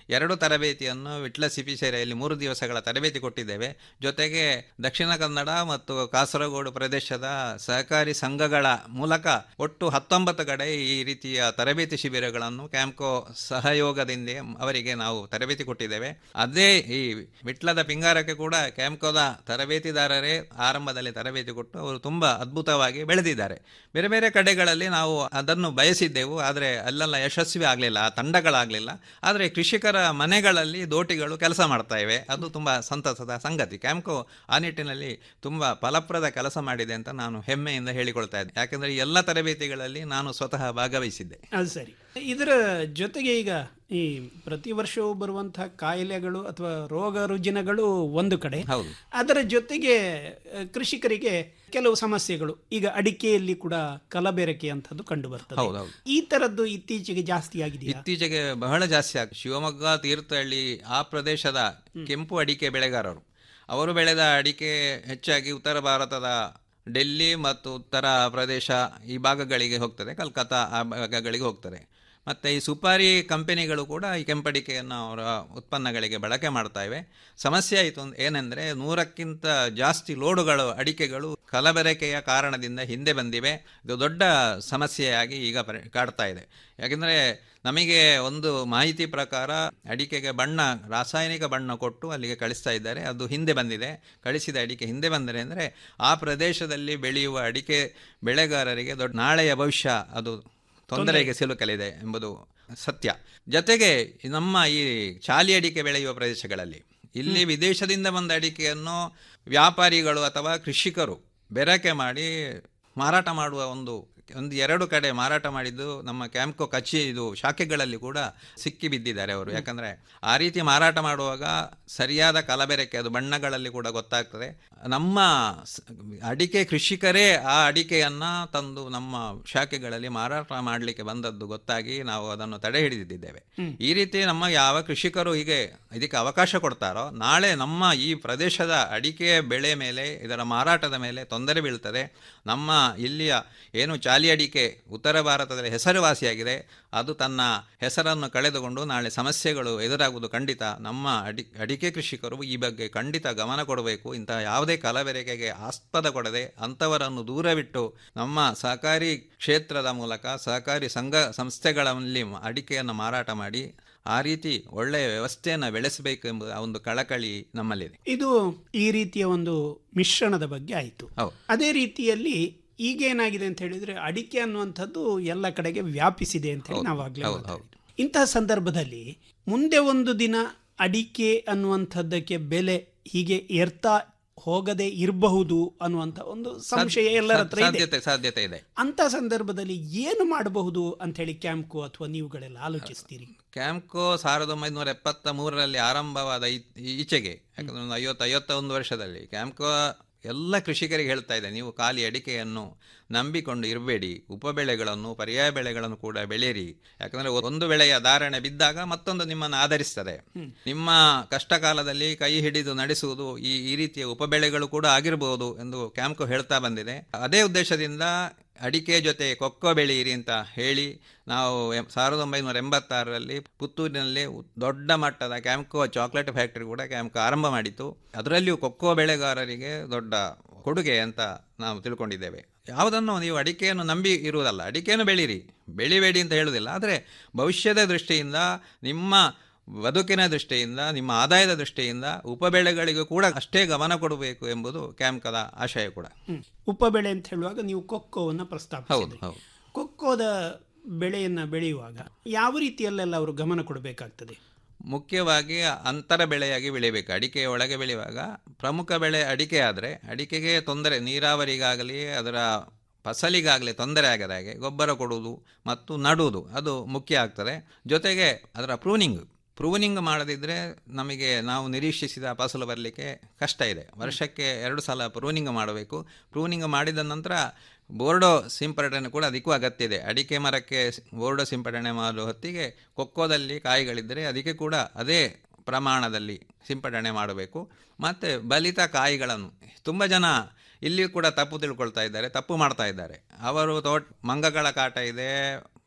ಎರಡು ತರಬೇತಿಯನ್ನು ವಿಟ್ಲ ಸಿಪಿಸೇರಿಯಲ್ಲಿ ಮೂರು ದಿವಸಗಳ ತರಬೇತಿ ಕೊಟ್ಟಿದ್ದೇವೆ ಜೊತೆಗೆ ದಕ್ಷಿಣ ಕನ್ನಡ ಮತ್ತು ಕಾಸರಗೋಡು ಪ್ರದೇಶದ ಸಹಕಾರಿ ಸಂಘಗಳ ಮೂಲಕ ಒಟ್ಟು ಹತ್ತೊಂಬತ್ತು ಕಡೆ ಈ ರೀತಿಯ ತರಬೇತಿ ಶಿಬಿರಗಳನ್ನು ಕ್ಯಾಂಪ್ಕೋ ಸಹಯೋಗದಿಂದ ಅವರಿಗೆ ನಾವು ತರಬೇತಿ ಕೊಟ್ಟಿದ್ದೇವೆ ಅದೇ ಈ ವಿಟ್ಲದ ಪಿಂಗಾರಕ್ಕೆ ಕೂಡ ಕ್ಯಾಂಪ್ಕೋದ ತರಬೇತಿದಾರರೇ ಆರಂಭದಲ್ಲಿ ತರಬೇತಿ ಕೊಟ್ಟು ಅವರು ತುಂಬಾ ಅದ್ಭುತವಾಗಿ ಬೆಳೆದಿದ್ದಾರೆ ಬೇರೆ ಬೇರೆ ಕಡೆಗಳಲ್ಲಿ ನಾವು ಅದನ್ನು ಬಯಸಿದ್ದೆವು ಆದರೆ ಅಲ್ಲೆಲ್ಲ ಯಶಸ್ವಿ ಆಗಲಿಲ್ಲ ಆ ತಂಡಗಳಾಗಲಿಲ್ಲ ಆದರೆ ಕೃಷಿಕರ ಮನೆಗಳಲ್ಲಿ ದೋಟಿಗಳು ಕೆಲಸ ಮಾಡ್ತಾ ಇವೆ ಅದು ತುಂಬ ಸಂತಸದ ಸಂಗತಿ ಕ್ಯಾಂಪ್ಕೋ ಆ ನಿಟ್ಟಿನಲ್ಲಿ ತುಂಬ ಫಲಪ್ರದ ಕೆಲಸ ಮಾಡಿದೆ ಅಂತ ನಾನು ಹೆಮ್ಮೆಯಿಂದ ಹೇಳಿಕೊಳ್ತಾ ಇದ್ದೆ ಯಾಕೆಂದರೆ ಈ ಎಲ್ಲ ತರಬೇತಿಗಳಲ್ಲಿ ನಾನು ಸ್ವತಃ ಭಾಗವಹಿಸಿದ್ದೆ ಅದು ಸರಿ ಇದರ ಜೊತೆಗೆ ಈಗ ಈ ಪ್ರತಿ ವರ್ಷವೂ ಬರುವಂತಹ ಕಾಯಿಲೆಗಳು ಅಥವಾ ರೋಗ ರುಜಿನಗಳು ಒಂದು ಕಡೆ ಹೌದು ಅದರ ಜೊತೆಗೆ ಆ, ಕೃಷಿಕರಿಗೆ ಕೆಲವು ಸಮಸ್ಯೆಗಳು ಈಗ ಅಡಿಕೆಯಲ್ಲಿ ಕೂಡ ಕಲಬೆರಕೆ ಅಂತದ್ದು ಕಂಡು ಬರ್ತದೆ ಹೌದು, ಹೌದು. ಈ ತರದ್ದು ಇತ್ತೀಚೆಗೆ ಜಾಸ್ತಿ ಆಗಿದೆಯಾ ಇತ್ತೀಚೆಗೆ ಬಹಳ ಜಾಸ್ತಿ ಆಗ ಶಿವಮೊಗ್ಗ ತೀರ್ಥಹಳ್ಳಿ ಆ ಪ್ರದೇಶದ ಕೆಂಪು ಅಡಿಕೆ ಬೆಳೆಗಾರರು ಅವರು ಬೆಳೆದ ಅಡಿಕೆ ಹೆಚ್ಚಾಗಿ ಉತ್ತರ ಭಾರತದ ಡೆಲ್ಲಿ ಮತ್ತು ಉತ್ತರ ಪ್ರದೇಶ ಈ ಭಾಗಗಳಿಗೆ ಹೋಗ್ತದೆ ಕಲ್ಕತ್ತಾ ಆ ಭಾಗಗಳಿಗೆ ಹೋಗ್ತದೆ ಮತ್ತು ಈ ಸುಪಾರಿ ಕಂಪನಿಗಳು ಕೂಡ ಈ ಕೆಂಪಡಿಕೆಯನ್ನು ಅವರ ಉತ್ಪನ್ನಗಳಿಗೆ ಬಳಕೆ ಮಾಡ್ತಾ ಇವೆ ಸಮಸ್ಯೆ ಆಯಿತು ಏನೆಂದರೆ ನೂರಕ್ಕಿಂತ ಜಾಸ್ತಿ ಲೋಡುಗಳು ಅಡಿಕೆಗಳು ಕಲಬೆರಕೆಯ ಕಾರಣದಿಂದ ಹಿಂದೆ ಬಂದಿವೆ ಇದು ದೊಡ್ಡ ಸಮಸ್ಯೆಯಾಗಿ ಈಗ ಪರಿ ಕಾಡ್ತಾ ಇದೆ ಯಾಕೆಂದರೆ ನಮಗೆ ಒಂದು ಮಾಹಿತಿ ಪ್ರಕಾರ ಅಡಿಕೆಗೆ ಬಣ್ಣ ರಾಸಾಯನಿಕ ಬಣ್ಣ ಕೊಟ್ಟು ಅಲ್ಲಿಗೆ ಕಳಿಸ್ತಾ ಇದ್ದಾರೆ ಅದು ಹಿಂದೆ ಬಂದಿದೆ ಕಳಿಸಿದ ಅಡಿಕೆ ಹಿಂದೆ ಬಂದರೆ ಅಂದರೆ ಆ ಪ್ರದೇಶದಲ್ಲಿ ಬೆಳೆಯುವ ಅಡಿಕೆ ಬೆಳೆಗಾರರಿಗೆ ದೊಡ್ಡ ನಾಳೆಯ ಭವಿಷ್ಯ ಅದು ತೊಂದರೆಗೆ ಸಿಲುಕಲಿದೆ ಎಂಬುದು ಸತ್ಯ ಜೊತೆಗೆ ನಮ್ಮ ಈ ಚಾಲಿ ಅಡಿಕೆ ಬೆಳೆಯುವ ಪ್ರದೇಶಗಳಲ್ಲಿ ಇಲ್ಲಿ ವಿದೇಶದಿಂದ ಬಂದ ಅಡಿಕೆಯನ್ನು ವ್ಯಾಪಾರಿಗಳು ಅಥವಾ ಕೃಷಿಕರು ಬೆರಕೆ ಮಾಡಿ ಮಾರಾಟ ಮಾಡುವ ಒಂದು ಒಂದು ಎರಡು ಕಡೆ ಮಾರಾಟ ಮಾಡಿದ್ದು ನಮ್ಮ ಕ್ಯಾಂಪ್ಕೋ ಕಚಿ ಇದು ಶಾಖೆಗಳಲ್ಲಿ ಕೂಡ ಸಿಕ್ಕಿ ಬಿದ್ದಿದ್ದಾರೆ ಅವರು ಯಾಕಂದ್ರೆ ಆ ರೀತಿ ಮಾರಾಟ ಮಾಡುವಾಗ ಸರಿಯಾದ ಕಲಬೆರಕೆ ಅದು ಬಣ್ಣಗಳಲ್ಲಿ ಕೂಡ ಗೊತ್ತಾಗ್ತದೆ ನಮ್ಮ ಸ- ಅಡಿಕೆ ಕೃಷಿಕರೇ ಆ ಅಡಿಕೆಯನ್ನ ತಂದು ನಮ್ಮ ಶಾಖೆಗಳಲ್ಲಿ ಮಾರಾಟ ಮಾಡಲಿಕ್ಕೆ ಬಂದದ್ದು ಗೊತ್ತಾಗಿ ನಾವು ಅದನ್ನು ತಡೆ ಹಿಡಿದಿದ್ದೇವೆ ಈ ರೀತಿ ನಮ್ಮ ಯಾವ ಕೃಷಿಕರು ಹೀಗೆ ಇದಕ್ಕೆ ಅವಕಾಶ ಕೊಡ್ತಾರೋ ನಾಳೆ ನಮ್ಮ ಈ ಪ್ರದೇಶದ ಅಡಿಕೆ ಬೆಳೆ ಮೇಲೆ ಇದರ ಮಾರಾಟದ ಮೇಲೆ ತೊಂದರೆ ಬೀಳ್ತದೆ ನಮ್ಮ ಇಲ್ಲಿಯ ಏನು ಚಾಲಿ ಅಡಿಕೆ ಉತ್ತರ ಭಾರತದಲ್ಲಿ ಹೆಸರುವಾಸಿಯಾಗಿದೆ ಅದು ತನ್ನ ಹೆಸರನ್ನು ಕಳೆದುಕೊಂಡು ನಾಳೆ ಸಮಸ್ಯೆಗಳು ಎದುರಾಗುವುದು ಖಂಡಿತ ನಮ್ಮ ಅಡಿ ಅಡಿಕೆ ಕೃಷಿಕರು ಈ ಬಗ್ಗೆ ಖಂಡಿತ ಗಮನ ಕೊಡಬೇಕು ಇಂತಹ ಯಾವುದೇ ಕಲಬೆರಕೆಗೆ ಆಸ್ಪದ ಕೊಡದೆ ಅಂಥವರನ್ನು ದೂರವಿಟ್ಟು ನಮ್ಮ ಸಹಕಾರಿ ಕ್ಷೇತ್ರದ ಮೂಲಕ ಸಹಕಾರಿ ಸಂಘ ಸಂಸ್ಥೆಗಳಲ್ಲಿ ಅಡಿಕೆಯನ್ನು ಮಾರಾಟ ಮಾಡಿ ಆ ರೀತಿ ಒಳ್ಳೆಯ ವ್ಯವಸ್ಥೆಯನ್ನು ಬೆಳೆಸಬೇಕು ಎಂಬ ಒಂದು ಕಳಕಳಿ ನಮ್ಮಲ್ಲಿದೆ ಇದು ಈ ರೀತಿಯ ಒಂದು ಮಿಶ್ರಣದ ಬಗ್ಗೆ ಆಯಿತು ಹೌದು ಅದೇ ರೀತಿಯಲ್ಲಿ ಈಗೇನಾಗಿದೆ ಅಂತ ಹೇಳಿದ್ರೆ ಅಡಿಕೆ ಅನ್ನುವಂಥದ್ದು ಎಲ್ಲ ಕಡೆಗೆ ವ್ಯಾಪಿಸಿದೆ ಅಂತ ಹೇಳಿ ನಾವು ಆಗ್ಲೇ ಹೌದು ಮಾತಾಡಿದ್ವಿ. ಇಂತಹ ಸಂದರ್ಭದಲ್ಲಿ ಮುಂದೆ ಒಂದು ದಿನ ಅಡಿಕೆ ಅನ್ನುವಂಥದ್ದಕ್ಕೆ ಬೆಲೆ ಹೀಗೆ ಏರ್ತಾ ಹೋಗದೆ ಇರಬಹುದು ಅನ್ನುವಂಥ ಒಂದು ಸಂಶಯ ಎಲ್ಲರ ಹತ್ರ ಇದೆ ಸಾಧ್ಯತೆ ಸಾಧ್ಯತೆ ಇದೆ ಅಂತ ಸಂದರ್ಭದಲ್ಲಿ ಏನು ಮಾಡಬಹುದು ಅಂತ ಹೇಳಿ ಕ್ಯಾಂಪ್ಕೋ ಅಥವಾ ನೀವುಗಳೆಲ್ಲ ಆಲೋಚಿಸ್ತೀರಿ ಕ್ಯಾಂಪ್ಕೋ ಸಾವಿರದ ಒಂಬೈನೂರ ಎಪ್ಪತ್ತ ಮೂರರಲ್ಲಿ ಆರಂಭವಾದ ಈ- ಈಚೆಗೆ ಯಾಕಂದ್ರೆ ಒಂದು ಐವತ್ತು ಐವತ್ತೊಂದು ವರ್ಷದಲ್ಲಿ ಕ್ಯಾಂಪ್ಕೋ ಎಲ್ಲ ಕೃಷಿಕರಿಗೆ ಹೇಳ್ತಾ ಇದೆ ನೀವು ಖಾಲಿ ಅಡಿಕೆಯನ್ನು ನಂಬಿಕೊಂಡು ಇರಬೇಡಿ ಉಪಬೆಳೆಗಳನ್ನು ಪರ್ಯಾಯ ಬೆಳೆಗಳನ್ನು ಕೂಡ ಬೆಳೆಯಿರಿ ಯಾಕಂದ್ರೆ ಒಂದು ಬೆಳೆಯ ಧಾರಣೆ ಬಿದ್ದಾಗ ಮತ್ತೊಂದು ನಿಮ್ಮನ್ನು ಆಧರಿಸ್ತದೆ ನಿಮ್ಮ ಕಷ್ಟ ಕಾಲದಲ್ಲಿ ಕೈ ಹಿಡಿದು ನಡೆಸುವುದು ಈ ಈ ರೀತಿಯ ಉಪಬೆಳೆಗಳು ಕೂಡ ಆಗಿರಬಹುದು ಎಂದು ಕ್ಯಾಂಪ್ಕೋ ಹೇಳ್ತಾ ಬಂದಿದೆ ಅದೇ ಉದ್ದೇಶದಿಂದ ಅಡಿಕೆ ಜೊತೆ ಕೊಕ್ಕೋ ಬೆಳೆಯಿರಿ ಅಂತ ಹೇಳಿ ನಾವು ಎಂ- ಸಾವಿರದ ಒಂಬೈನೂರ ಎಂಬತ್ತಾರರಲ್ಲಿ ಪುತ್ತೂರಿನಲ್ಲಿ ಉ- ದೊಡ್ಡ ಮಟ್ಟದ ಕ್ಯಾಂಪ್ಕೋ ಚಾಕ್ಲೇಟ್ ಫ್ಯಾಕ್ಟರಿ ಕೂಡ ಕ್ಯಾಂಪ್ಕೋ ಆರಂಭ ಮಾಡಿತ್ತು ಅದರಲ್ಲಿಯೂ ಕೊಕ್ಕೋ ಬೆಳೆಗಾರರಿಗೆ ದೊಡ್ಡ ಕೊಡುಗೆ ಅಂತ ನಾವು ತಿಳ್ಕೊಂಡಿದ್ದೇವೆ ಯಾವುದನ್ನು ನೀವು ಅಡಿಕೆಯನ್ನು ನಂಬಿ ಇರುವುದಲ್ಲ ಅಡಿಕೆಯನ್ನು ಬೆಳೀರಿ ಬೆಳಿಬೇಡಿ ಅಂತ ಹೇಳುವುದಿಲ್ಲ ಆದರೆ ಭವಿಷ್ಯದ ದೃಷ್ಟಿಯಿಂದ ನಿಮ್ಮ ಬದುಕಿನ ದೃಷ್ಟಿಯಿಂದ ನಿಮ್ಮ ಆದಾಯದ ದೃಷ್ಟಿಯಿಂದ ಉಪಬೆಳೆಗಳಿಗೂ ಕೂಡ ಅಷ್ಟೇ ಗಮನ ಕೊಡಬೇಕು ಎಂಬುದು ಕ್ಯಾಂಪ್ಕದ ಆಶಯ ಕೂಡ ಹ್ಮ್. ಉಪಬೆಳೆ ಅಂತ ಹೇಳುವಾಗ ನೀವು ಕೊಕ್ಕೋವನ್ನ ಹೌದು ಪ್ರಸ್ತಾಪಿಸಿದ್ರಿ ಹೌದು ಕೊಕ್ಕೋದ ಬೆಳೆಯನ್ನ ಬೆಳೆಯುವಾಗ ಯಾವ ರೀತಿಯಲ್ಲೆಲ್ಲ ಅವರು ಗಮನ ಕೊಡಬೇಕಾಗ್ತದೆ ಮುಖ್ಯವಾಗಿ ಅಂತರ ಬೆಳೆಯಾಗಿ ಬೆಳಿಬೇಕು ಅಡಿಕೆಯ ಒಳಗೆ ಬೆಳೆಯುವಾಗ ಪ್ರಮುಖ ಬೆಳೆ ಅಡಿಕೆ ಆದರೆ ಅಡಿಕೆಗೆ ತೊಂದರೆ ನೀರಾವರಿಗಾಗಲಿ ಅದರ ಫಸಲಿಗಾಗಲಿ ತೊಂದರೆ ಆಗದ ಹಾಗೆ ಗೊಬ್ಬರ ಕೊಡುವುದು ಮತ್ತು ನಡುವುದು ಅದು ಮುಖ್ಯ ಆಗ್ತದೆ ಜೊತೆಗೆ ಅದರ ಪ್ರೂನಿಂಗ್ ಪ್ರೂನಿಂಗ್ ಮಾಡದಿದ್ದರೆ ನಮಗೆ ನಾವು ನಿರೀಕ್ಷಿಸಿದ ಫಸಲು ಬರಲಿಕ್ಕೆ ಕಷ್ಟ ಇದೆ ವರ್ಷಕ್ಕೆ ಎರಡು ಸಲ ಪ್ರೂನಿಂಗ್ ಮಾಡಬೇಕು ಪ್ರೂನಿಂಗ್ ಮಾಡಿದ ನಂತರ ಬೋರ್ಡೋ ಸಿಂಪಡಣೆ ಕೂಡ ಅದಕ್ಕೂ ಅಗತ್ಯ ಇದೆ ಅಡಿಕೆ ಮರಕ್ಕೆ ಬೋರ್ಡೋ ಸಿಂಪಡಣೆ ಮಾಡುವ ಹೊತ್ತಿಗೆ ಕೊಕ್ಕೋದಲ್ಲಿ ಕಾಯಿಗಳಿದ್ದರೆ ಅದಕ್ಕೆ ಕೂಡ ಅದೇ ಪ್ರಮಾಣದಲ್ಲಿ ಸಿಂಪಡಣೆ ಮಾಡಬೇಕು ಮತ್ತು ಬಲಿತ ಕಾಯಿಗಳನ್ನು ತುಂಬ ಜನ ಇಲ್ಲಿ ಕೂಡ ತಪ್ಪು ತಿಳ್ಕೊಳ್ತಾ ಇದ್ದಾರೆ ತಪ್ಪು ಮಾಡ್ತಾ ಇದ್ದಾರೆ ಅವರು ತೋಟ ಮಂಗಗಳ ಕಾಟ ಇದೆ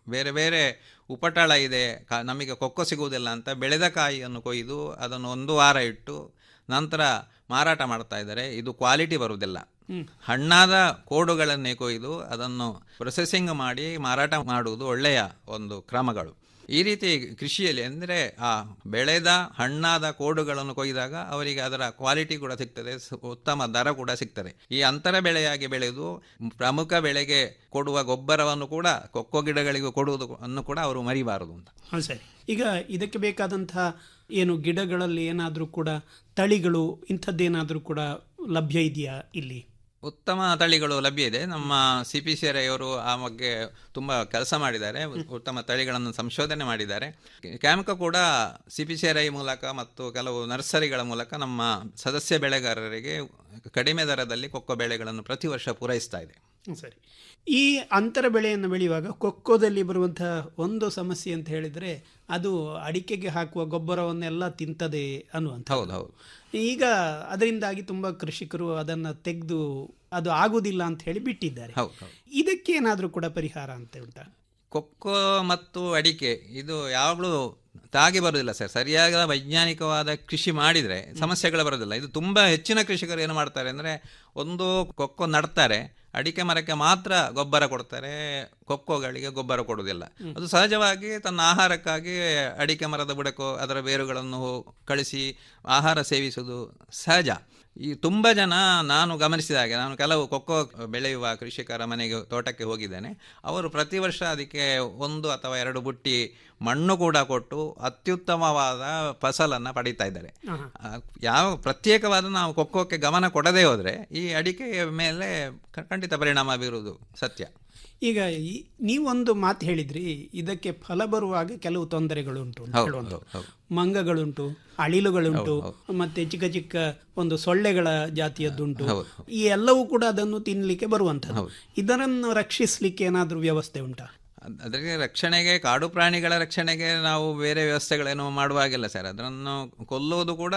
ಬೇರೆ ಬೇರೆ ಉಪಟಳ ಇದೆ ಕಾ- ನಮಗೆ ಕೊಕ್ಕೋ ಸಿಗುವುದಿಲ್ಲ ಅಂತ ಬೆಳೆದ ಕಾಯಿಯನ್ನು ಕೊಯ್ದು ಅದನ್ನು ಒಂದು ವಾರ ಇಟ್ಟು ನಂತರ ಮಾರಾಟ ಮಾಡ್ತಾ ಇದ್ದಾರೆ ಇದು ಕ್ವಾಲಿಟಿ ಬರುವುದಿಲ್ಲ ಹ್ಮ್. ಹಣ್ಣಾದ ಕೋಡುಗಳನ್ನೇ ಕೊಯ್ದು ಅದನ್ನು ಪ್ರೊಸೆಸಿಂಗ್ ಮಾಡಿ ಮಾರಾಟ ಮಾಡುವುದು ಒಳ್ಳೆಯ ಒಂದು ಕ್ರಮಗಳು ಈ ರೀತಿ ಕೃಷಿಯಲ್ಲಿ ಅಂದರೆ ಆ ಬೆಳೆದ ಹಣ್ಣಾದ ಕೋಡುಗಳನ್ನು ಕೊಯ್ದಾಗ ಅವರಿಗೆ ಅದರ ಕ್ವಾಲಿಟಿ ಕೂಡ ಸಿಗ್ತದೆ ಸ- ಉತ್ತಮ ದರ ಕೂಡ ಸಿಗ್ತದೆ ಈ ಅಂತರ ಬೆಳೆಯಾಗಿ ಬೆಳೆದು ಪ್ರಮುಖ ಬೆಳೆಗೆ ಕೊಡುವ ಗೊಬ್ಬರವನ್ನು ಕೂಡ ಕೊಕ್ಕೋ ಗಿಡಗಳಿಗೂ ಕೊಡುವುದು ಅನ್ನು ಕೂಡ ಅವರು ಮರಿಬಾರದು ಅಂತ ಹಾಂ ಸರಿ ಈಗ ಇದಕ್ಕೆ ಬೇಕಾದಂತಹ ಏನು ಗಿಡಗಳಲ್ಲಿ ಏನಾದರೂ ಕೂಡ ತಳಿಗಳು ಇಂಥದ್ದೇನಾದರೂ ಕೂಡ ಲಭ್ಯ ಇದೆಯಾ ಇಲ್ಲಿ ಉತ್ತಮ ತಳಿಗಳು ಲಭ್ಯ ಇದೆ ನಮ್ಮ ಸಿ ಪಿ ಸಿ ಅವರು ಆ ಬಗ್ಗೆ ತುಂಬ ಕೆಲಸ ಮಾಡಿದ್ದಾರೆ ಉತ್ತಮ ತಳಿಗಳನ್ನು ಸಂಶೋಧನೆ ಮಾಡಿದ್ದಾರೆ ಕ್ಯಾಂಕ ಕೂಡ ಸಿ ಪಿ ಸಿ ಮೂಲಕ ಮತ್ತು ಕೆಲವು ನರ್ಸರಿಗಳ ಮೂಲಕ ನಮ್ಮ ಸದಸ್ಯ ಬೆಳೆಗಾರರಿಗೆ ಕಡಿಮೆ ದರದಲ್ಲಿ ಕೊಕ್ಕೋ ಬೆಳೆಗಳನ್ನು ಪ್ರತಿ ವರ್ಷ ಪೂರೈಸ್ತಾ ಇದೆ ಹ್ಮ್, ಸರಿ ಈ ಅಂತರ ಬೆಳೆಯನ್ನು ಬೆಳೆಯುವಾಗ ಕೊಕ್ಕೋದಲ್ಲಿ ಬರುವಂತಹ ಒಂದು ಸಮಸ್ಯೆ ಅಂತ ಹೇಳಿದರೆ ಅದು ಅಡಿಕೆಗೆ ಹಾಕುವ ಗೊಬ್ಬರವನ್ನೆಲ್ಲ ತಿಂತದೆ ಅನ್ನುವಂಥ ಹೌದು ಹೌದು ಈಗ ಅದರಿಂದಾಗಿ ತುಂಬ ಕೃಷಿಕರು ಅದನ್ನು ತೆಗೆದು ಅದು ಆಗುವುದಿಲ್ಲ ಅಂತ ಹೇಳಿ ಬಿಟ್ಟಿದ್ದಾರೆ ಹೌದು ಹೌದು ಇದಕ್ಕೆ ಏನಾದರೂ ಕೂಡ ಪರಿಹಾರ ಅಂತ ಉಂಟಾ ಕೊಕ್ಕೋ ಮತ್ತು ಅಡಿಕೆ ಇದು ಯಾವಾಗಲೂ ತಾಗಿ ಬರೋದಿಲ್ಲ ಸರ್ ಸರಿಯಾದ ವೈಜ್ಞಾನಿಕವಾದ ಕೃಷಿ ಮಾಡಿದರೆ ಸಮಸ್ಯೆಗಳು ಬರೋದಿಲ್ಲ ಇದು ತುಂಬ ಹೆಚ್ಚಿನ ಕೃಷಿಕರು ಏನು ಮಾಡ್ತಾರೆ ಅಂದರೆ ಒಂದು ಕೊಕ್ಕೋ ನಡ್ತಾರೆ ಅಡಿಕೆ ಮರಕ್ಕೆ ಮಾತ್ರ ಗೊಬ್ಬರ ಕೊಡ್ತಾರೆ ಕೊಕ್ಕೋಗಳಿಗೆ ಗೊಬ್ಬರ ಕೊಡುವುದಿಲ್ಲ ಅದು ಸಹಜವಾಗಿ ತನ್ನ ಆಹಾರಕ್ಕಾಗಿ ಅಡಿಕೆ ಮರದ ಬುಡಕ್ಕೋ ಅದರ ಬೇರುಗಳನ್ನು ಕಳಿಸಿ ಆಹಾರ ಸೇವಿಸುವುದು ಸಹಜ ಈ ತುಂಬ ಜನ ನಾನು ಗಮನಿಸಿದ ಹಾಗೆ ನಾನು ಕೆಲವು ಕೊಕ್ಕೋ ಬೆಳೆಯುವ ಕೃಷಿಕರ ಮನೆಗೆ ತೋಟಕ್ಕೆ ಹೋಗಿದ್ದೇನೆ ಅವರು ಪ್ರತಿ ವರ್ಷ ಅದಕ್ಕೆ ಒಂದು ಅಥವಾ ಎರಡು ಬುಟ್ಟಿ ಮಣ್ಣು ಕೂಡ ಕೊಟ್ಟು ಅತ್ಯುತ್ತಮವಾದ ಫಸಲನ್ನು ಪಡೀತಾ ಇದ್ದಾರೆ ಆ, ಯಾವ ಪ್ರತ್ಯೇಕವಾದ ನಾವು ಕೊಕ್ಕೋಕ್ಕೆ ಗಮನ ಕೊಡದೇ ಹೋದರೆ ಈ ಅಡಿಕೆಯ ಮೇಲೆ ಕ- ಖಂಡಿತ ಪರಿಣಾಮ ಬೀರುವುದು ಸತ್ಯ ಈಗ ಈ- ನೀವೊಂದು ಮಾತು ಹೇಳಿದ್ರಿ ಇದಕ್ಕೆ ಫಲ ಬರುವಾಗ ಕೆಲವು ತೊಂದರೆಗಳುಂಟು ಅಂತ ಹೌದು, ಹೇಳುವಂಥದ್ದು. ಹೌದು, ಹೌದು. ಮಂಗಗಳುಂಟು ಅಳಿಲುಗಳುಂಟು ಹೌದು, ಮತ್ತೆ ಚಿಕ್ಕ ಚಿಕ್ಕ ಒಂದು ಸೊಳ್ಳೆಗಳ ಜಾತಿಯದ್ದುಂಟು ಹೌದು. ಈ ಎಲ್ಲವೂ ಕೂಡ ಅದನ್ನು ತಿನ್ನಲಿಕ್ಕೆ ಬರುವಂಥದ್ದು ಹೌದು. ಇದನ್ನು ರಕ್ಷಿಸಲಿಕ್ಕೆ ಏನಾದರೂ ವ್ಯವಸ್ಥೆ ಉಂಟಾ ಅದ್- ಅದಕ್ಕೆ ರಕ್ಷಣೆಗೆ ಕಾಡು ಪ್ರಾಣಿಗಳ ರಕ್ಷಣೆಗೆ ನಾವು ಬೇರೆ ವ್ಯವಸ್ಥೆಗಳೇನು ಮಾಡುವಾಗಿಲ್ಲ ಸರ್ ಅದನ್ನು ಕೊಲ್ಲುವುದು ಕೂಡ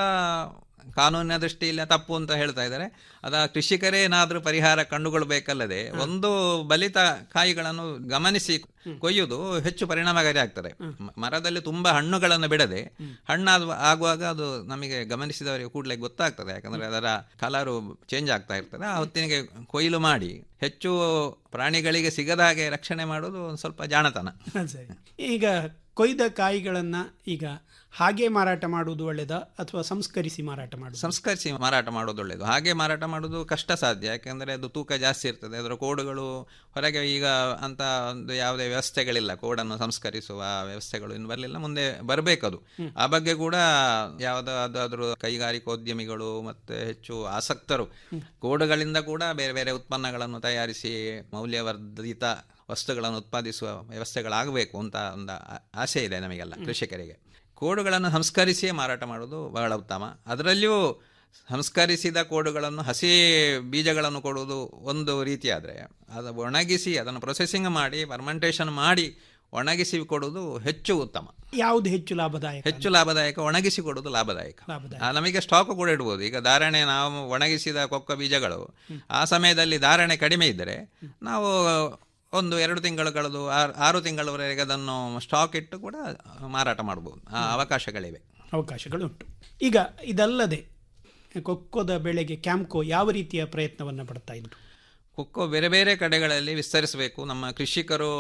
ಕಾನೂನಿನ ದೃಷ್ಟಿಯಿಂದ ತಪ್ಪು ಅಂತ ಹೇಳ್ತಾ ಇದ್ದಾರೆ ಅದ ಕೃಷಿಕರೇ ಏನಾದರೂ ಪರಿಹಾರ ಕಂಡುಕೊಳ್ಬೇಕಲ್ಲದೆ ಒಂದು ಬಲಿತ ಕಾಯಿಗಳನ್ನು ಗಮನಿಸಿ ಕೊಯ್ಯುವುದು ಹೆಚ್ಚು ಪರಿಣಾಮಕಾರಿ ಆಗ್ತದೆ ಮ- ಮರದಲ್ಲಿ ತುಂಬಾ ಹಣ್ಣುಗಳನ್ನು ಬಿಡದೆ ಹಣ್ಣಾದ ಆಗುವಾಗ ಅದು ನಮಗೆ ಗಮನಿಸಿದವರಿಗೆ ಕೂಡಲೇ ಗೊತ್ತಾಗ್ತದೆ ಯಾಕಂದ್ರೆ ಅದರ ಕಲರು ಚೇಂಜ್ ಆಗ್ತಾ ಇರ್ತದೆ ಆ ಹೊತ್ತಿನಿಗೆ ಕೊಯ್ಲು ಮಾಡಿ ಹೆಚ್ಚು ಪ್ರಾಣಿಗಳಿಗೆ ಸಿಗದ ಹಾಗೆ ರಕ್ಷಣೆ ಮಾಡೋದು ಒಂದು ಸ್ವಲ್ಪ ಜಾಣತನ ಸರಿ ಈಗ ಕೊಯ್ದ ಕಾಯಿಗಳನ್ನ ಈಗ ಹಾಗೆ ಮಾರಾಟ ಮಾಡುವುದು ಒಳ್ಳೆಯದಾ ಅಥವಾ ಸಂಸ್ಕರಿಸಿ ಮಾರಾಟ ಮಾಡುವುದು ಸಂಸ್ಕರಿಸಿ ಮಾರಾಟ ಮಾಡೋದು ಒಳ್ಳೆಯದು ಹಾಗೆ ಮಾರಾಟ ಮಾಡೋದು ಕಷ್ಟ ಸಾಧ್ಯ ಯಾಕೆಂದರೆ ಅದು ತೂಕ ಜಾಸ್ತಿ ಇರ್ತದೆ ಅದರ ಕೋಡುಗಳು ಹೊರಗೆ ಈಗ ಅಂತ ಒಂದು ಯಾವುದೇ ವ್ಯವಸ್ಥೆಗಳಿಲ್ಲ ಕೋಡನ್ನು ಸಂಸ್ಕರಿಸುವ ವ್ಯವಸ್ಥೆಗಳು ಇನ್ನು ಬರಲಿಲ್ಲ ಮುಂದೆ ಬರಬೇಕದು ಆ ಬಗ್ಗೆ ಕೂಡ ಯಾವುದಾದ್ರೂ ಕೈಗಾರಿಕೋದ್ಯಮಿಗಳು ಮತ್ತು ಹೆಚ್ಚು ಆಸಕ್ತರು ಕೋಡುಗಳಿಂದ ಕೂಡ ಬೇರೆ ಬೇರೆ ಉತ್ಪನ್ನಗಳನ್ನು ತಯಾರಿಸಿ ಮೌಲ್ಯವರ್ಧಿತ ವಸ್ತುಗಳನ್ನು ಉತ್ಪಾದಿಸುವ ವ್ಯವಸ್ಥೆಗಳಾಗಬೇಕು ಅಂತ ಒಂದು ಆ- ಆಸೆ ಇದೆ ನಮಗೆಲ್ಲ ಕೃಷಿಕರಿಗೆ ಕೋಡುಗಳನ್ನು ಸಂಸ್ಕರಿಸಿಯೇ ಮಾರಾಟ ಮಾಡೋದು ಬಹಳ ಉತ್ತಮ ಅದರಲ್ಲಿಯೂ ಸಂಸ್ಕರಿಸಿದ ಕೋಡುಗಳನ್ನು ಹಸಿ ಬೀಜಗಳನ್ನು ಕೊಡುವುದು ಒಂದು ರೀತಿ ಆದರೆ ಅದು ಒಣಗಿಸಿ ಅದನ್ನು ಪ್ರೊಸೆಸಿಂಗ್ ಮಾಡಿ ಫರ್ಮೆಂಟೇಷನ್ ಮಾಡಿ ಒಣಗಿಸಿ ಕೊಡುವುದು ಹೆಚ್ಚು ಉತ್ತಮ ಯಾವುದು ಹೆಚ್ಚು ಲಾಭದಾಯಕ ಹೆಚ್ಚು ಲಾಭದಾಯಕ ಒಣಗಿಸಿ ಕೊಡುವುದು ಲಾಭದಾಯಕ ಲಾಭದಾಯಕ ಆ, ನಮಗೆ ಸ್ಟಾಕ್ ಕೂಡ ಇಡ್ಬೋದು ಈಗ ಧಾರಣೆ ನಾವು ಒಣಗಿಸಿದ ಕೊಕ್ಕ ಬೀಜಗಳು ಆ ಸಮಯದಲ್ಲಿ ಧಾರಣೆ ಕಡಿಮೆ ಇದ್ದರೆ ನಾವು ಒಂದು ಎರಡು ತಿಂಗಳುಗಳದು ಆರು ಆರು ತಿಂಗಳವರೆಗೆ ಅದನ್ನು ಸ್ಟಾಕ್ ಇಟ್ಟು ಕೂಡ ಮಾರಾಟ ಮಾಡ್ಬೋದು ಆ ಅವಕಾಶಗಳಿವೆ ಅವಕಾಶಗಳು ಉಂಟು ಈಗ ಇದಲ್ಲದೆ ಕೊಕ್ಕೋದ ಬೆಳೆಗೆ ಕ್ಯಾಂಪ್ಕೋ ಯಾವ ರೀತಿಯ ಪ್ರಯತ್ನವನ್ನು ಪಡ್ತಾ ಇದ್ರು ಕೊಕ್ಕೋ ಬೇರೆ ಬೇರೆ ಕಡೆಗಳಲ್ಲಿ ವಿಸ್ತರಿಸಬೇಕು ನಮ್ಮ ಕೃಷಿಕರು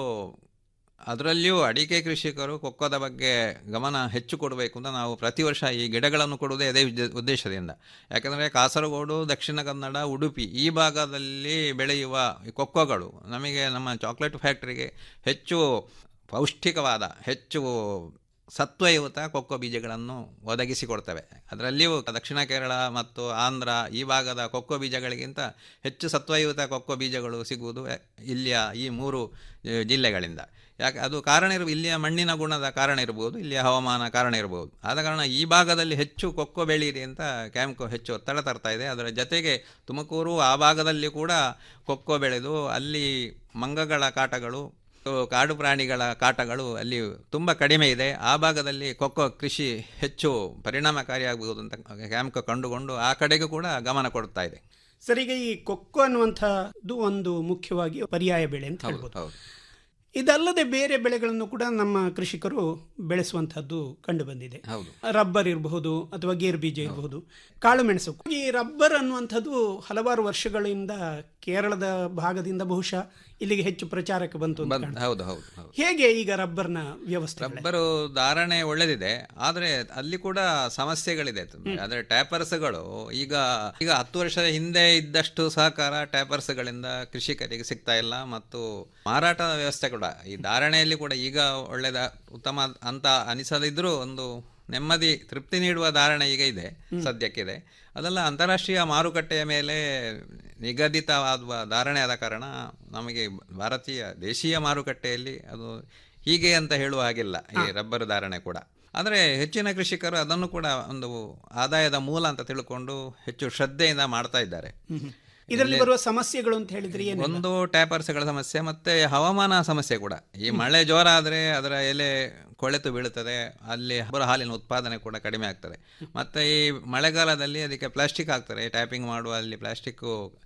ಅದರಲ್ಲಿಯೂ ಅಡಿಕೆ ಕೃಷಿಕರು ಕೊಕ್ಕೋದ ಬಗ್ಗೆ ಗಮನ ಹೆಚ್ಚು ಕೊಡಬೇಕು ಅಂತ ನಾವು ಪ್ರತಿ ವರ್ಷ ಈ ಗಿಡಗಳನ್ನು ಕೊಡುವುದೇ ಅದೇ ಉದ್ದೇ- ಉದ್ದೇಶದಿಂದ ಯಾಕಂದರೆ ಕಾಸರಗೋಡು ದಕ್ಷಿಣ ಕನ್ನಡ ಉಡುಪಿ ಈ ಭಾಗದಲ್ಲಿ ಬೆಳೆಯುವ ಈ ಕೊಕ್ಕೋಗಳು ನಮಗೆ ನಮ್ಮ ಚಾಕ್ಲೇಟ್ ಫ್ಯಾಕ್ಟ್ರಿಗೆ ಹೆಚ್ಚು ಪೌಷ್ಟಿಕವಾದ ಹೆಚ್ಚು ಸತ್ವಯುತ ಕೊಕ್ಕೋ ಬೀಜಗಳನ್ನು ಒದಗಿಸಿಕೊಡ್ತವೆ ಅದರಲ್ಲಿಯೂ ದಕ್ಷಿಣ ಕೇರಳ ಮತ್ತು ಆಂಧ್ರ ಈ ಭಾಗದ ಕೊಕ್ಕೋ ಬೀಜಗಳಿಗಿಂತ ಹೆಚ್ಚು ಸತ್ವಯುತ ಕೊಕ್ಕೋ ಬೀಜಗಳು ಸಿಗುವುದು ಇಲ್ಲಿಯ ಈ ಮೂರು ಆ, ಜಿಲ್ಲೆಗಳಿಂದ ಯಾಕೆ ಅದು ಕಾರಣ ಇರ ಇಲ್ಲಿಯ ಮಣ್ಣಿನ ಗುಣದ ಕಾರಣ ಇರ್ಬೋದು ಇಲ್ಲಿಯ ಹವಾಮಾನ ಕಾರಣ ಇರ್ಬೋದು ಆದ ಕಾರಣ ಈ ಭಾಗದಲ್ಲಿ ಹೆಚ್ಚು ಕೊಕ್ಕೋ ಬೆಳೀರಿ ಅಂತ ಕ್ಯಾಂಪ್ಕೋ ಹೆಚ್ಚು ಒತ್ತಡ ತರ್ತಾ ಇದೆ ಅದರ ಜೊತೆಗೆ ತುಮಕೂರು ಆ ಭಾಗದಲ್ಲಿ ಕೂಡ ಕೊಕ್ಕೋ ಬೆಳೆದು ಅಲ್ಲಿ ಮಂಗಗಳ ಕಾಟಗಳು ಕಾಡು ಪ್ರಾಣಿಗಳ ಕಾಟಗಳು ಅಲ್ಲಿ ತುಂಬ ಕಡಿಮೆ ಇದೆ ಆ ಭಾಗದಲ್ಲಿ ಕೊಕ್ಕೋ ಕೃಷಿ ಹೆಚ್ಚು ಪರಿಣಾಮಕಾರಿಯಾಗಬಹುದು ಅಂತ ಕ್ಯಾಂಪ್ಕೋ ಕಂಡುಕೊಂಡು ಆ ಕಡೆಗೂ ಕೂಡ ಗಮನ ಕೊಡ್ತಾ ಇದೆ ಸರ್ ಈಗ ಈ ಕೊಕ್ಕೋ ಅನ್ನುವಂಥದ್ದು ಒಂದು ಮುಖ್ಯವಾಗಿ ಪರ್ಯಾಯ ಬೆಳೆ ಅಂತ ಹೇಳ್ಬೋದು ಇದಲ್ಲದೆ ಬೇರೆ ಬೆಳೆಗಳನ್ನು ಕೂಡ ನಮ್ಮ ಕೃಷಿಕರು ಬೆಳೆಸುವಂತಹದ್ದು ಕಂಡು ಬಂದಿದೆ ಹೌದು ರಬ್ಬರ್ ಇರಬಹುದು ಅಥವಾ ಗೇರು ಬೀಜ ಇರಬಹುದು ಕಾಳು ಮೆಣಸು ಈ ರಬ್ಬರ್ ಅನ್ನುವಂಥದ್ದು ಹಲವಾರು ವರ್ಷಗಳಿಂದ ಕೇರಳದ ಭಾಗದಿಂದ ಬಹುಶಃ ಇಲ್ಲಿಗೆ ಹೆಚ್ಚು ಪ್ರಚಾರಕ್ಕೆ ಬಂತು ಅಂತ ಬಂದ್- ಕಾಣ್ತದೆ. ಹೌದು ಹೌದು ಹೌದು ಹೇಗೆ ಈಗ ರಬ್ಬರ್ನ ವ್ಯವಸ್ಥೆ ರಬ್ಬರು ಧಾರಣೆ ಒಳ್ಳೆದಿದೆ ಆದ್ರೆ ಅಲ್ಲಿ ಕೂಡ ಸಮಸ್ಯೆಗಳಿದೆ ತುಂಬ. ಆದ್ರೆ ಟ್ಯಾಪರ್ಸ್ಗಳು ಈಗ ಈಗ ಹತ್ತು ವರ್ಷದ ಹಿಂದೆ ಇದ್ದಷ್ಟು ಸಹಕಾರ ಟ್ಯಾಪರ್ಸ್ಗಳಿಂದ ಕೃಷಿಕರಿಗೆ ಸಿಗ್ತಾ ಇಲ್ಲ ಮತ್ತು ಮಾರಾಟ ವ್ಯವಸ್ಥೆ ಕೂಡ ಈ ಧಾರಣೆಯಲ್ಲಿ ಕೂಡ ಈಗ ಒಳ್ಳೆದ ಉತ್ತಮ ಅಂತ ಅನಿಸದಿದ್ರೂ ಒಂದು ನೆಮ್ಮದಿ ತೃಪ್ತಿ ನೀಡುವ ಧಾರಣೆ ಈಗ ಇದೆ ಸದ್ಯಕ್ಕಿದೆ ಅದೆಲ್ಲ ಅಂತಾರಾಷ್ಟ್ರೀಯ ಮಾರುಕಟ್ಟೆಯ ಮೇಲೆ ನಿಗದಿತವಾದ ಧಾರಣೆ ಆದ ಕಾರಣ ನಮಗೆ ಭಾರತೀಯ ದೇಶೀಯ ಮಾರುಕಟ್ಟೆಯಲ್ಲಿ ಅದು ಹೀಗೆ ಅಂತ ಹೇಳುವ ಹಾಗಿಲ್ಲ ಈ ರಬ್ಬರ್ ಧಾರಣೆ ಕೂಡ ಆದರೆ ಹೆಚ್ಚಿನ ಕೃಷಿಕರು ಅದನ್ನು ಕೂಡ ಒಂದು ಆದಾಯದ ಮೂಲ ಅಂತ ತಿಳ್ಕೊಂಡು ಹೆಚ್ಚು ಶ್ರದ್ಧೆಯಿಂದ ಮಾಡ್ತಾ ಇದ್ದಾರೆ ಇದರಲ್ಲಿ ಇಲ್ಲಿ- ಬರುವ ಸಮಸ್ಯೆಗಳು ಅಂತ ಹೇಳಿದ್ರೆ ಏನು ಒಂದು ಟ್ಯಾಪರ್ಸ್ಗಳ ಸಮಸ್ಯೆ ಮತ್ತೆ ಹವಾಮಾನ ಸಮಸ್ಯೆ ಕೂಡ ಈ ಮಳೆ ಜೋರ ಆದರೆ ಅದರ ಎಲೆ ಕೊಳೆತು ಬೀಳುತ್ತದೆ ಅಲ್ಲಿ ಹಬ್ಬರ ಹಾಲಿನ ಉತ್ಪಾದನೆ ಕೂಡ ಕಡಿಮೆ ಆಗ್ತದೆ ಮತ್ತೆ ಈ ಮಳೆಗಾಲದಲ್ಲಿ ಅದಕ್ಕೆ ಪ್ಲಾಸ್ಟಿಕ್ ಹಾಕ್ತಾರೆ ಟ್ಯಾಪಿಂಗ್ ಮಾಡುವ ಅಲ್ಲಿ ಪ್ಲಾಸ್ಟಿಕ್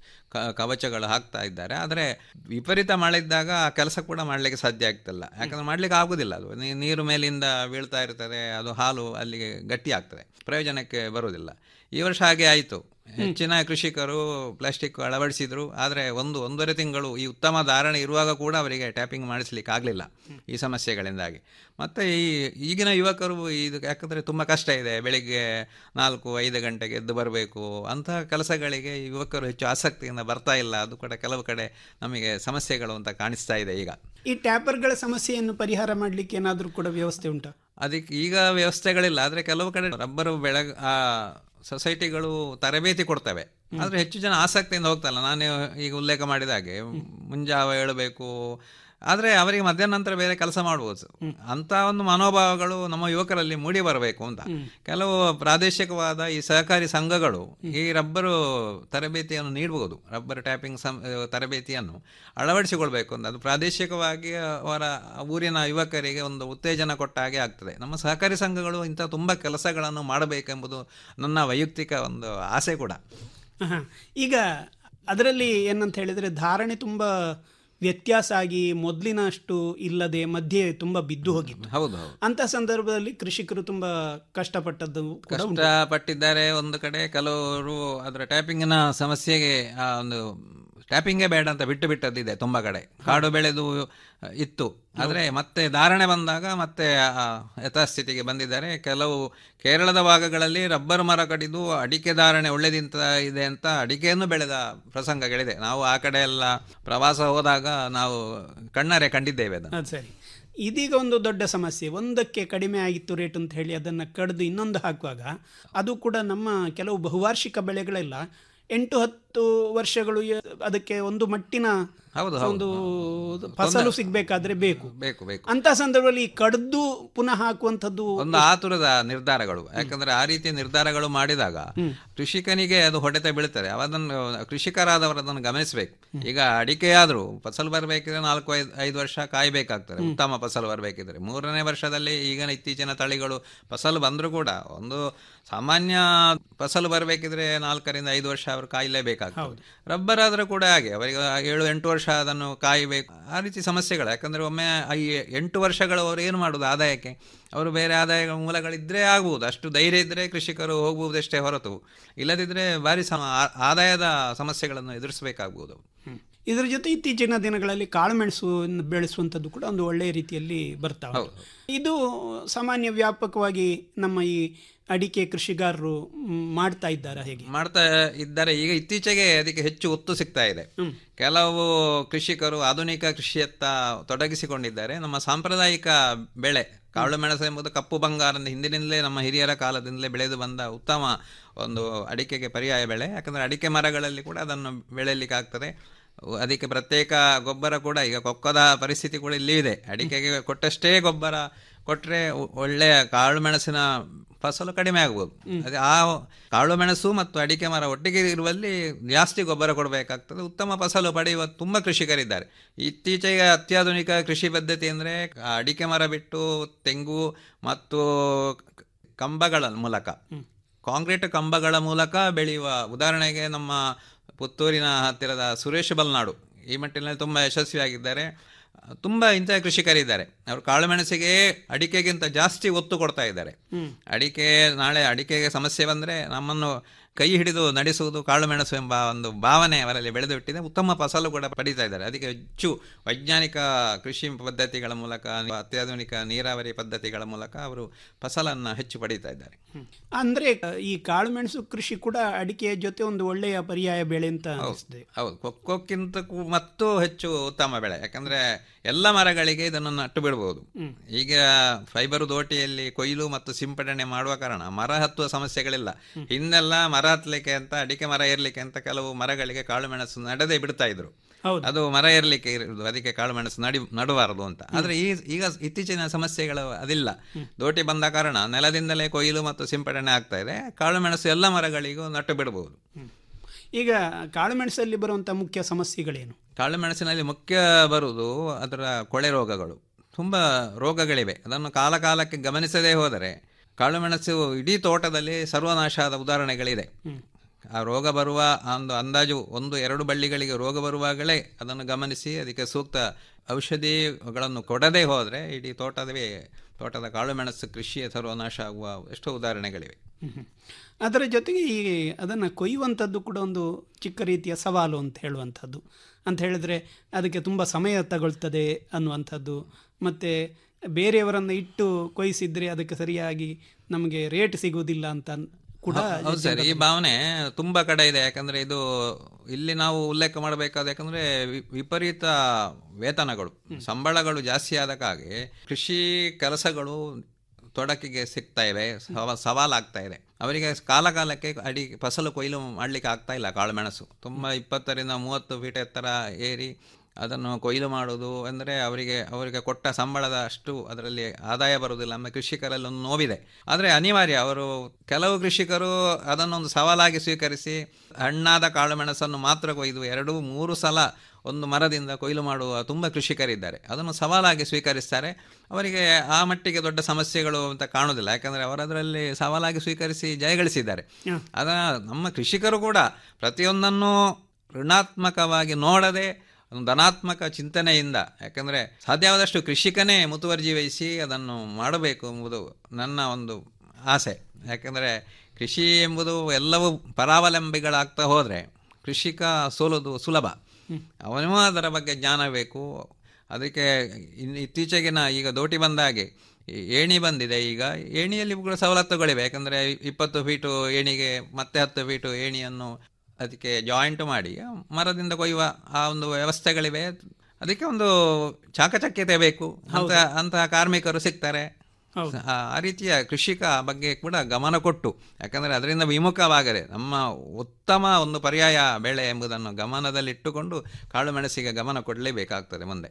ಕವಚಗಳು ಹಾಕ್ತಾ ಇದ್ದಾರೆ ಆದರೆ ವಿಪರೀತ ಮಳೆ ಇದ್ದಾಗ ಆ ಕೆಲಸ ಕೂಡ ಮಾಡಲಿಕ್ಕೆ ಸಾಧ್ಯ ಆಗ್ತಿಲ್ಲ ಯಾಕಂದ್ರೆ ಮಾಡ್ಲಿಕ್ಕೆ ಆಗುದಿಲ್ಲ ಅದು ನೀ- ನೀರು ಮೇಲಿಂದ ಬೀಳ್ತಾ ಇರ್ತದೆ ಅದು ಹಾಲು ಅಲ್ಲಿಗೆ ಗಟ್ಟಿ ಆಗ್ತದೆ ಪ್ರಯೋಜನಕ್ಕೆ ಬರುವುದಿಲ್ಲ ಈ ವರ್ಷ ಹಾಗೆ ಆಯಿತು ಹೆಚ್ಚಿನ ಕೃಷಿಕರು ಪ್ಲಾಸ್ಟಿಕ್ ಅಳವಡಿಸಿದ್ರು ಆದರೆ ಒಂದು ಒಂದೂವರೆ ತಿಂಗಳು ಈ ಉತ್ತಮ ಧಾರಣೆ ಇರುವಾಗ ಕೂಡ ಅವರಿಗೆ ಟ್ಯಾಪಿಂಗ್ ಮಾಡಿಸ್ಲಿಕ್ಕೆ ಆಗಲಿಲ್ಲ ಈ ಸಮಸ್ಯೆಗಳಿಂದಾಗಿ ಮತ್ತು ಈ ಈಗಿನ ಯುವಕರು ಇದು ಯಾಕಂದರೆ ತುಂಬ ಕಷ್ಟ ಇದೆ ಬೆಳಿಗ್ಗೆ ನಾಲ್ಕು ಐದು ಗಂಟೆಗೆ ಎದ್ದು ಬರಬೇಕು ಅಂತಹ ಕೆಲಸಗಳಿಗೆ ಯುವಕರು ಹೆಚ್ಚು ಆಸಕ್ತಿಯಿಂದ ಬರ್ತಾ ಇಲ್ಲ ಅದು ಕೂಡ ಕೆಲವು ಕಡೆ ನಮಗೆ ಸಮಸ್ಯೆಗಳು ಅಂತ ಕಾಣಿಸ್ತಾ ಇದೆ ಈಗ ಈ ಟ್ಯಾಪರ್ಗಳ ಸಮಸ್ಯೆಯನ್ನು ಪರಿಹಾರ ಮಾಡಲಿಕ್ಕೆ ಏನಾದರೂ ಕೂಡ ವ್ಯವಸ್ಥೆ ಉಂಟಾ ಅದಕ್ಕೆ ಈಗ ವ್ಯವಸ್ಥೆಗಳಿಲ್ಲ ಆದರೆ ಕೆಲವು ಕಡೆ ರಬ್ಬರು ಬೆಳಗ್ ಆ ಸೊಸೈಟಿಗಳು ತರಬೇತಿ ಕೊಡ್ತವೆ ಆದರೆ ಹೆಚ್ಚು ಜನ ಆಸಕ್ತಿಯಿಂದ ಹೋಗ್ತಲ್ಲ ನಾನು ಈಗ ಉಲ್ಲೇಖ ಮಾಡಿದ ಹಾಗೆ ಮುಂಜಾವ ಹೇಳಬೇಕು ಆದರೆ ಅವರಿಗೆ ಮಧ್ಯಾಹ್ನ ನಂತರ ಬೇರೆ ಕೆಲಸ ಮಾಡ್ಬೋದು ಅಂತ ಒಂದು ಮನೋಭಾವಗಳು ನಮ್ಮ ಯುವಕರಲ್ಲಿ ಮೂಡಿ ಬರಬೇಕು ಅಂತ ಕೆಲವು ಪ್ರಾದೇಶಿಕವಾದ ಈ ಸಹಕಾರಿ ಸಂಘಗಳು ಈ ರಬ್ಬರು ತರಬೇತಿಯನ್ನು ನೀಡಬಹುದು ರಬ್ಬರ್ ಟ್ಯಾಪಿಂಗ್ ಸಂ ತರಬೇತಿಯನ್ನು ಅಳವಡಿಸಿಕೊಳ್ಬೇಕು ಅಂತ ಅದು ಪ್ರಾದೇಶಿಕವಾಗಿ ಅವರ ಊರಿನ ಯುವಕರಿಗೆ ಒಂದು ಉತ್ತೇಜನ ಕೊಟ್ಟ ಹಾಗೆ ಆಗ್ತದೆ ನಮ್ಮ ಸಹಕಾರಿ ಸಂಘಗಳು ಇಂಥ ತುಂಬ ಕೆಲಸಗಳನ್ನು ಮಾಡಬೇಕೆಂಬುದು ನನ್ನ ವೈಯಕ್ತಿಕ ಒಂದು ಆಸೆ ಕೂಡ ಆಹಾ. ಈಗ ಅದರಲ್ಲಿ ಏನಂತ ಹೇಳಿದರೆ ಧಾರಣೆ ತುಂಬ ವ್ಯತ್ಯಾಸ ಆಗಿ ಮೊದಲಿನಷ್ಟು ಇಲ್ಲದೆ ಮಧ್ಯೆ ತುಂಬ ಬಿದ್ದು ಹೋಗಿತ್ತು ಹೌದು ಹೌದು ಅಂತ ಸಂದರ್ಭದಲ್ಲಿ ಕೃಷಿಕರು ತುಂಬ ಕಷ್ಟಪಟ್ಟದ್ದು ಕೂಡ ಉಂಟು. ಕಷ್ಟಪಟ್ಟಿದ್ದಾರೆ ಒಂದು ಕಡೆ ಕೆಲವರು ಅದರ ಟ್ಯಾಪಿಂಗಿನ ಸಮಸ್ಯೆಗೆ ಆ ಒಂದು ಟ್ಯಾಪಿಂಗೇ ಬೇಡ ಅಂತ ಬಿಟ್ಟು ಬಿಟ್ಟದ್ದಿದೆ ತುಂಬ ಕಡೆ ಕಾಡು ಬೆಳೆದು ಇತ್ತು ಆದರೆ ಮತ್ತೆ ಧಾರಣೆ ಬಂದಾಗ ಮತ್ತೆ ಆ ಯಥಾಸ್ಥಿತಿಗೆ ಬಂದಿದ್ದಾರೆ ಕೆಲವು ಕೇರಳದ ಭಾಗಗಳಲ್ಲಿ ರಬ್ಬರ್ ಮರ ಕಡಿದು ಅಡಿಕೆ ಧಾರಣೆ ಒಳ್ಳೆದಿಂತ ಇದೆ ಅಂತ ಅಡಿಕೆಯನ್ನು ಬೆಳೆದ ಪ್ರಸಂಗಗಳಿದೆ ನಾವು ಆ ಕಡೆ ಎಲ್ಲ ಪ್ರವಾಸ ಹೋದಾಗ ನಾವು ಕಣ್ಣರೆ ಕಂಡಿದ್ದೇವೆ ಅದನ್ನು ಅದು ಸರಿ ಇದೀಗ ಒಂದು ದೊಡ್ಡ ಸಮಸ್ಯೆ ಒಂದಕ್ಕೆ ಕಡಿಮೆ ಆಗಿತ್ತು ರೇಟ್ ಅಂತ ಹೇಳಿ ಅದನ್ನು ಕಡಿದು ಇನ್ನೊಂದು ಹಾಕುವಾಗ ಅದು ಕೂಡ ನಮ್ಮ ಕೆಲವು ಬಹುವಾರ್ಷಿಕ ಬೆಳೆಗಳೆಲ್ಲ ಎಂಟು ಹತ್ತು ವರ್ಷಗಳು ಯ- ಅದಕ್ಕೆ ಒಂದು ಮಟ್ಟಿನ ಹೌದು, ಹೌದು. ಒಂದು ಫಸಲು ಸಿಗ್ಬೇಕಾದ್ರೆ ಬೇಕು ಬೇಕು ಬೇಕು ಅಂತ ಸಂದರ್ಭದಲ್ಲಿ ಈ ಕಡ್ದು ಪುನಃ ಹಾಕುವಂಥದ್ದು ಒಂದು ಆತುರದ ನಿರ್ಧಾರಗಳು ಯಾಕಂದ್ರೆ ಆ ರೀತಿಯ ನಿರ್ಧಾರಗಳು ಮಾಡಿದಾಗ ಕೃಷಿಕನಿಗೆ ಅದು ಹೊಡೆತ ಬೀಳ್ತದೆ ಅವದನ್ನು ಕೃಷಿಕರಾದವರು ಅದನ್ನು ಗಮನಿಸಬೇಕು ಈಗ ಅಡಿಕೆಯಾದ್ರೂ ಫಸಲು ಬರಬೇಕಿದ್ರೆ ನಾಲ್ಕು ಐದು ಐದು ವರ್ಷ ಕಾಯಬೇಕಾಗ್ತದೆ ಉತ್ತಮ ಫಸಲು ಬರಬೇಕಿದ್ರೆ ಮೂರನೇ ವರ್ಷದಲ್ಲಿ ಈಗಿನ ಇತ್ತೀಚಿನ ತಳಿಗಳು ಫಸಲು ಬಂದರೂ ಕೂಡ ಒಂದು ಸಾಮಾನ್ಯ ಫಸಲು ಬರಬೇಕಿದ್ರೆ ನಾಲ್ಕರಿಂದ ಐದು ವರ್ಷ ಅವರು ಕಾಯಲೇಬೇಕಾಗ್ತದೆ ರಬ್ಬರ್ ಆದರೂ ಕೂಡ ಹಾಗೆ ಅವರಿಗೆ ಏಳು ಎಂಟು ವರ್ಷ ಅದನ್ನು ಕಾಯಬೇಕು ಆ ರೀತಿ ಸಮಸ್ಯೆಗಳು ಯಾಕಂದ್ರೆ ಒಮ್ಮೆ ಈ ಎಂಟು ವರ್ಷಗಳು ಅವರು ಏನು ಮಾಡೋದು ಆದಾಯಕ್ಕೆ ಅವರು ಬೇರೆ ಆದಾಯ ಮೂಲಗಳಿದ್ರೆ ಆಗ್ಬೋದು ಅಷ್ಟು ಧೈರ್ಯ ಇದ್ದರೆ ಕೃಷಿಕರು ಹೋಗ್ಬೋದಷ್ಟೇ ಹೊರತು ಇಲ್ಲದಿದ್ದರೆ ಭಾರಿ ಸಮ ಆ- ಆದಾಯದ ಸಮಸ್ಯೆಗಳನ್ನು ಎದುರಿಸಬೇಕಾಗ್ಬೋದು ಇದರ ಜೊತೆ ಇತ್ತೀಚಿನ ದಿನಗಳಲ್ಲಿ ಕಾಳುಮೆಣಸು ಬೆಳೆಸುವಂಥದ್ದು ಕೂಡ ಒಂದು ಒಳ್ಳೆಯ ರೀತಿಯಲ್ಲಿ ಬರ್ತಾ ಉಂಟು. ಇದು ಸಾಮಾನ್ಯ ವ್ಯಾಪಕವಾಗಿ ನಮ್ಮ ಈ ಅಡಿಕೆ ಕೃಷಿಗಾರರು ಮ್, ಮಾಡ್ತಾ ಇದ್ದಾರಾ ಹೇಗೆ ಮಾಡ್ತಾ ಇದ್ದಾರೆ ಈಗ ಇತ್ತೀಚೆಗೆ ಅದಕ್ಕೆ ಹೆಚ್ಚು ಒತ್ತು ಸಿಗ್ತಾ ಇದೆ ಕೆಲವು ಕೃಷಿಕರು ಆಧುನಿಕ ಕೃಷಿಯತ್ತ ತೊಡಗಿಸಿಕೊಂಡಿದ್ದಾರೆ ನಮ್ಮ ಸಾಂಪ್ರದಾಯಿಕ ಬೆಳೆ ಕಾಳು ಮೆಣಸು ಎಂಬುದು ಕಪ್ಪು ಬಂಗಾರದ ಹಿಂದಿನಿಂದಲೇ ನಮ್ಮ ಹಿರಿಯರ ಕಾಲದಿಂದಲೇ ಬೆಳೆದು ಬಂದ ಉತ್ತಮ ಒಂದು ಅಡಿಕೆಗೆ ಪರ್ಯಾಯ ಬೆಳೆ ಯಾಕಂದ್ರೆ ಅಡಿಕೆ ಮರಗಳಲ್ಲಿ ಕೂಡ ಅದನ್ನು ಬೆಳೆಯಲಿಕ್ಕೆ ಆಗ್ತದೆ ಅದಕ್ಕೆ ಪ್ರತ್ಯೇಕ ಗೊಬ್ಬರ ಕೂಡ ಈಗ ಕೊಕ್ಕದ ಪರಿಸ್ಥಿತಿ ಕೂಡ ಇಲ್ಲಿ ಇದೆ ಅಡಿಕೆಗೆ ಕೊಟ್ಟಷ್ಟೇ ಗೊಬ್ಬರ ಕೊಟ್ಟರೆ ಒಳ್ಳೆಯ ಕಾಳು ಮೆಣಸಿನ ಫಸಲು ಕಡಿಮೆ ಆಗ್ಬೋದು ಅದೇ ಆ ಕಾಳು ಮೆಣಸು ಮತ್ತು ಅಡಿಕೆ ಮರ ಒಟ್ಟಿಗೆ ಇರುವಲ್ಲಿ ಜಾಸ್ತಿ ಗೊಬ್ಬರ ಕೊಡಬೇಕಾಗ್ತದೆ ಉತ್ತಮ ಫಸಲು ಪಡೆಯುವ ತುಂಬ ಕೃಷಿಕರಿದ್ದಾರೆ ಇತ್ತೀಚೆಗೆ ಅತ್ಯಾಧುನಿಕ ಕೃಷಿ ಪದ್ಧತಿ ಅಂದರೆ ಅಡಿಕೆ ಮರ ಬಿಟ್ಟು ತೆಂಗು ಮತ್ತು ಕಂಬಗಳ ಮೂಲಕ ಕಾಂಕ್ರೀಟ್ ಕಂಬಗಳ ಮೂಲಕ ಬೆಳೆಯುವ ಉದಾಹರಣೆಗೆ ನಮ್ಮ ಪುತ್ತೂರಿನ ಹತ್ತಿರದ ಸುರೇಶ್ ಬಲ್ನಾಡು ಈ ಮಟ್ಟಿನಲ್ಲಿ ತುಂಬ ಯಶಸ್ವಿಯಾಗಿದ್ದಾರೆ ತುಂಬಾ ಇಂತಹ ಕೃಷಿಕರಿದ್ದಾರೆ ಅವರು ಕಾಳುಮೆಣಸಿಗೆ ಅಡಿಕೆಗಿಂತ ಜಾಸ್ತಿ ಒತ್ತು ಕೊಡ್ತಾ ಇದ್ದಾರೆ ಹ್ಮ್. ಅಡಿಕೆ ನಾಳೆ ಅಡಿಕೆಗೆ ಸಮಸ್ಯೆ ಬಂದ್ರೆ ನಮ್ಮನ್ನು ಕೈ ಹಿಡಿದು ನಡೆಸುವುದು ಕಾಳುಮೆಣಸು ಎಂಬ ಒಂದು ಭಾವನೆ ಅವರಲ್ಲಿ ಬೆಳೆದು ಬಿಟ್ಟಿದೆ ಉತ್ತಮ ಫಸಲು ಕೂಡ ಪಡೀತಾ ಇದ್ದಾರೆ ಅದಕ್ಕೆ ಹೆಚ್ಚು ವೈಜ್ಞಾನಿಕ ಕೃಷಿ ಪದ್ಧತಿಗಳ ಮೂಲಕ ಅತ್ಯಾಧುನಿಕ ನೀರಾವರಿ ಪದ್ಧತಿಗಳ ಮೂಲಕ ಅವರು ಫಸಲನ್ನು ಹೆಚ್ಚು ಪಡೀತಾ ಇದ್ದಾರೆ ಅಂದ್ರೆ ಈ ಕಾಳುಮೆಣಸು ಕೃಷಿ ಕೂಡ ಅಡಿಕೆಯ ಜೊತೆ ಒಂದು ಒಳ್ಳೆಯ ಪರ್ಯಾಯ ಬೆಳೆ ಅಂತ ಅನಿಸ್ತದೆ ಹೌದು ಕೊಕ್ಕೋಕ್ಕಿಂತ ಕೂ- ಮತ್ತು ಹೆಚ್ಚು ಉತ್ತಮ ಬೆಳೆ ಯಾಕಂದ್ರೆ ಎಲ್ಲ ಮರಗಳಿಗೆ ಇದನ್ನು ನಟ್ಟು ಬಿಡಬಹುದು ಹ್ಮ್. ಈಗ ಫೈಬರ್ ದೋಟಿಯಲ್ಲಿ ಕೊಯ್ಲು ಮತ್ತು ಸಿಂಪಡಣೆ ಮಾಡುವ ಕಾರಣ ಮರ ಹತ್ತುವ ಸಮಸ್ಯೆಗಳಿಲ್ಲ ಹಿಂದೆಲ್ಲ ಮರ ಹತ್ತಲಿಕ್ಕೆ ಅಂತ ಅಡಿಕೆ ಮರ ಏರ್ಲಿಕ್ಕೆ ಅಂತ ಕೆಲವು ಮರಗಳಿಗೆ ಕಾಳು ಮೆಣಸು ನಡೆದೇ ಬಿಡ್ತಾ ಇದ್ರು ಅದು ಮರ ಏರ್ಲಿಕ್ಕೆ ಇರುವುದು ಅದಕ್ಕೆ ಕಾಳು ಮೆಣಸು ನಡಿ ನಡಬಾರದು ಅಂತ ಆದ್ರೆ ಈ ಈಗ ಇತ್ತೀಚಿನ ಸಮಸ್ಯೆಗಳು ಅದಿಲ್ಲ ದೋಟಿ ಬಂದ ಕಾರಣ ನೆಲದಿಂದಲೇ ಕೊಯ್ಲು ಮತ್ತು ಸಿಂಪಡಣೆ ಆಗ್ತಾ ಇದೆ ಕಾಳು ಮೆಣಸು ಎಲ್ಲ ಮರಗಳಿಗೂ ನಟ್ಟು ಬಿಡಬಹುದು ಈಗ ಕಾಳುಮೆಣಸಲ್ಲಿ ಬರುವಂತ ಮುಖ್ಯ ಸಮಸ್ಯೆಗಳೇನು ಕಾಳು ಮೆಣಸಿನಲ್ಲಿ ಮುಖ್ಯ ಬರುವುದು ಅದರ ಕೊಳೆ ರೋಗಗಳು ತುಂಬ ರೋಗಗಳಿವೆ ಅದನ್ನು ಕಾಲ ಕಾಲಕ್ಕೆ ಗಮನಿಸದೇ ಹೋದರೆ ಕಾಳು ಮೆಣಸು ಇಡೀ ತೋಟದಲ್ಲಿ ಸರ್ವನಾಶ ಆದ ಉದಾಹರಣೆಗಳಿದೆ ಆ ರೋಗ ಬರುವ ಒಂದು ಅಂದಾಜು ಒಂದು ಎರಡು ಬಳ್ಳಿಗಳಿಗೆ ರೋಗ ಬರುವಾಗಲೇ ಅದನ್ನು ಗಮನಿಸಿ ಅದಕ್ಕೆ ಸೂಕ್ತ ಔಷಧಿಗಳನ್ನು ಕೊಡದೇ ಹೋದರೆ ಇಡೀ ತೋಟದವೇ ತೋಟದ ಕಾಳು ಮೆಣಸು ಕೃಷಿಯ ಸರ್ವನಾಶ ಆಗುವ ಎಷ್ಟೋ ಉದಾಹರಣೆಗಳಿವೆ ಹ್ಮ್. ಅದರ ಜೊತೆಗೆ ಈ ಅದನ್ನು ಕೊಯ್ಯುವಂಥದ್ದು ಕೂಡ ಒಂದು ಚಿಕ್ಕ ರೀತಿಯ ಸವಾಲು ಅಂತ ಹೇಳುವಂಥದ್ದು ಅಂತ ಹೇಳಿದ್ರೆ ಅದಕ್ಕೆ ತುಂಬ ಸಮಯ ತಗೊಳ್ತದೆ ಅನ್ನುವಂಥದ್ದು ಮತ್ತು ಬೇರೆಯವರನ್ನು ಇಟ್ಟು ಕೊಯ್ಸಿದ್ರೆ ಅದಕ್ಕೆ ಸರಿಯಾಗಿ ನಮಗೆ ರೇಟ್ ಸಿಗುವುದಿಲ್ಲ ಅಂತ ಕೂಡ ಹೌದು ಸರ್ ಈ ಭಾವನೆ ತುಂಬಾ ಕಡೆ ಇದೆ ಯಾಕಂದ್ರೆ ಇದು ಇಲ್ಲಿ ನಾವು ಉಲ್ಲೇಖ ಮಾಡಬೇಕಾದ ಯಾಕಂದ್ರೆ ವಿ- ವಿಪರೀತ ವೇತನಗಳು ಸಂಬಳಗಳು ಜಾಸ್ತಿ ಆದಕ್ಕಾಗಿ ಕೃಷಿ ಕೆಲಸಗಳು ತೊಡಕಿಗೆ ಸಿಗ್ತಾ ಇವೆ ಸವ- ಸವಾಲಾಗ್ತಾ ಇದೆ ಅವರಿಗೆ ಕಾಲ ಕಾಲಕ್ಕೆ ಅಡಿ ಫಸಲು ಕೊಯ್ಲು ಮಾಡ್ಲಿಕ್ಕೆ ಆಗ್ತಾ ಇಲ್ಲ ಕಾಳುಮೆಣಸು ತುಂಬಾ ಇಪ್ಪತ್ತರಿಂದ ಮೂವತ್ತು ಫೀಟ್ ಎತ್ತರ ಏರಿ ಅದನ್ನು ಕೊಯ್ಲು ಮಾಡುವುದು ಅಂದರೆ ಅವರಿಗೆ ಅವರಿಗೆ ಕೊಟ್ಟ ಸಂಬಳದ ಅಷ್ಟು ಅದರಲ್ಲಿ ಆದಾಯ ಬರುವುದಿಲ್ಲ ನಮ್ಮ ಕೃಷಿಕರಲ್ಲಿ ಒಂದು ನೋವಿದೆ ಆದರೆ ಅನಿವಾರ್ಯ ಅವರು ಕೆಲವು ಕೃಷಿಕರು ಅದನ್ನೊಂದು ಸವಾಲಾಗಿ ಸ್ವೀಕರಿಸಿ ಹಣ್ಣಾದ ಕಾಳುಮೆಣಸನ್ನು ಮಾತ್ರ ಕೊಯ್ದು ಎರಡು ಮೂರು ಸಲ ಒಂದು ಮರದಿಂದ ಕೊಯ್ಲು ಮಾಡುವ ತುಂಬ ಕೃಷಿಕರಿದ್ದಾರೆ ಅದನ್ನು ಸವಾಲಾಗಿ ಸ್ವೀಕರಿಸ್ತಾರೆ ಅವರಿಗೆ ಆ ಮಟ್ಟಿಗೆ ದೊಡ್ಡ ಸಮಸ್ಯೆಗಳು ಅಂತ ಕಾಣುವುದಿಲ್ಲ ಯಾಕಂದರೆ ಅವರದರಲ್ಲಿ ಸವಾಲಾಗಿ ಸ್ವೀಕರಿಸಿ ಜಯಗಳಿಸಿದ್ದಾರೆ ಅದ ನಮ್ಮ ಕೃಷಿಕರು ಕೂಡ ಪ್ರತಿಯೊಂದನ್ನು ಋಣಾತ್ಮಕವಾಗಿ ನೋಡದೆ ಒಂದು ಧನಾತ್ಮಕ ಚಿಂತನೆಯಿಂದ ಯಾಕಂದರೆ ಸಾಧ್ಯವಾದಷ್ಟು ಕೃಷಿಕನೇ ಮುತುವರ್ಜಿ ವಹಿಸಿ ಅದನ್ನು ಮಾಡಬೇಕು ಎಂಬುದು ನನ್ನ ಒಂದು ಆಸೆ ಯಾಕಂದರೆ ಕೃಷಿ ಎಂಬುದು ಎಲ್ಲವೂ ಪರಾವಲಂಬಿಗಳಾಗ್ತಾ ಹೋದರೆ ಕೃಷಿಕ ಸೋಲೋದು ಸುಲಭ ಅವನಿಗೂ ಅದರ ಬಗ್ಗೆ ಜ್ಞಾನ ಬೇಕು ಅದಕ್ಕೆ ಇನ್ನು ಇತ್ತೀಚೆಗಿನ ಈಗ ದೋಟಿ ಬಂದಾಗೆ ಈ ಏಣಿ ಬಂದಿದೆ ಈಗ ಏಣಿಯಲ್ಲಿ ಕೂಡ ಸವಲತ್ತುಗಳಿವೆ ಯಾಕಂದರೆ ಇಪ್ಪತ್ತು ಫೀಟು ಏಣಿಗೆ ಮತ್ತೆ ಹತ್ತು ಫೀಟು ಏಣಿಯನ್ನು ಅದಕ್ಕೆ ಜಾಯಿಂಟ್ ಮಾಡಿ ಮರದಿಂದ ಕೊಯ್ಯುವ ಆ ಒಂದು ವ್ಯವಸ್ಥೆಗಳಿವೆ ಅದಕ್ಕೆ ಒಂದು ಚಾಕಚಕ್ಯತೆ ಬೇಕು ಅಂತ ಅಂತಹ ಕಾರ್ಮಿಕರು ಸಿಗ್ತಾರೆ ಆ ಆ ರೀತಿಯ ಕೃಷಿಕ ಬಗ್ಗೆ ಕೂಡ ಗಮನ ಕೊಟ್ಟು ಯಾಕಂದರೆ ಅದರಿಂದ ವಿಮುಖವಾಗದೆ ನಮ್ಮ ಉತ್ತಮ ಒಂದು ಪರ್ಯಾಯ ಬೆಳೆ ಎಂಬುದನ್ನು ಗಮನದಲ್ಲಿಟ್ಟುಕೊಂಡು ಕಾಳು ಮೆಣಸಿಗೆ ಗಮನ ಕೊಡಲೇಬೇಕಾಗ್ತದೆ ಮುಂದೆ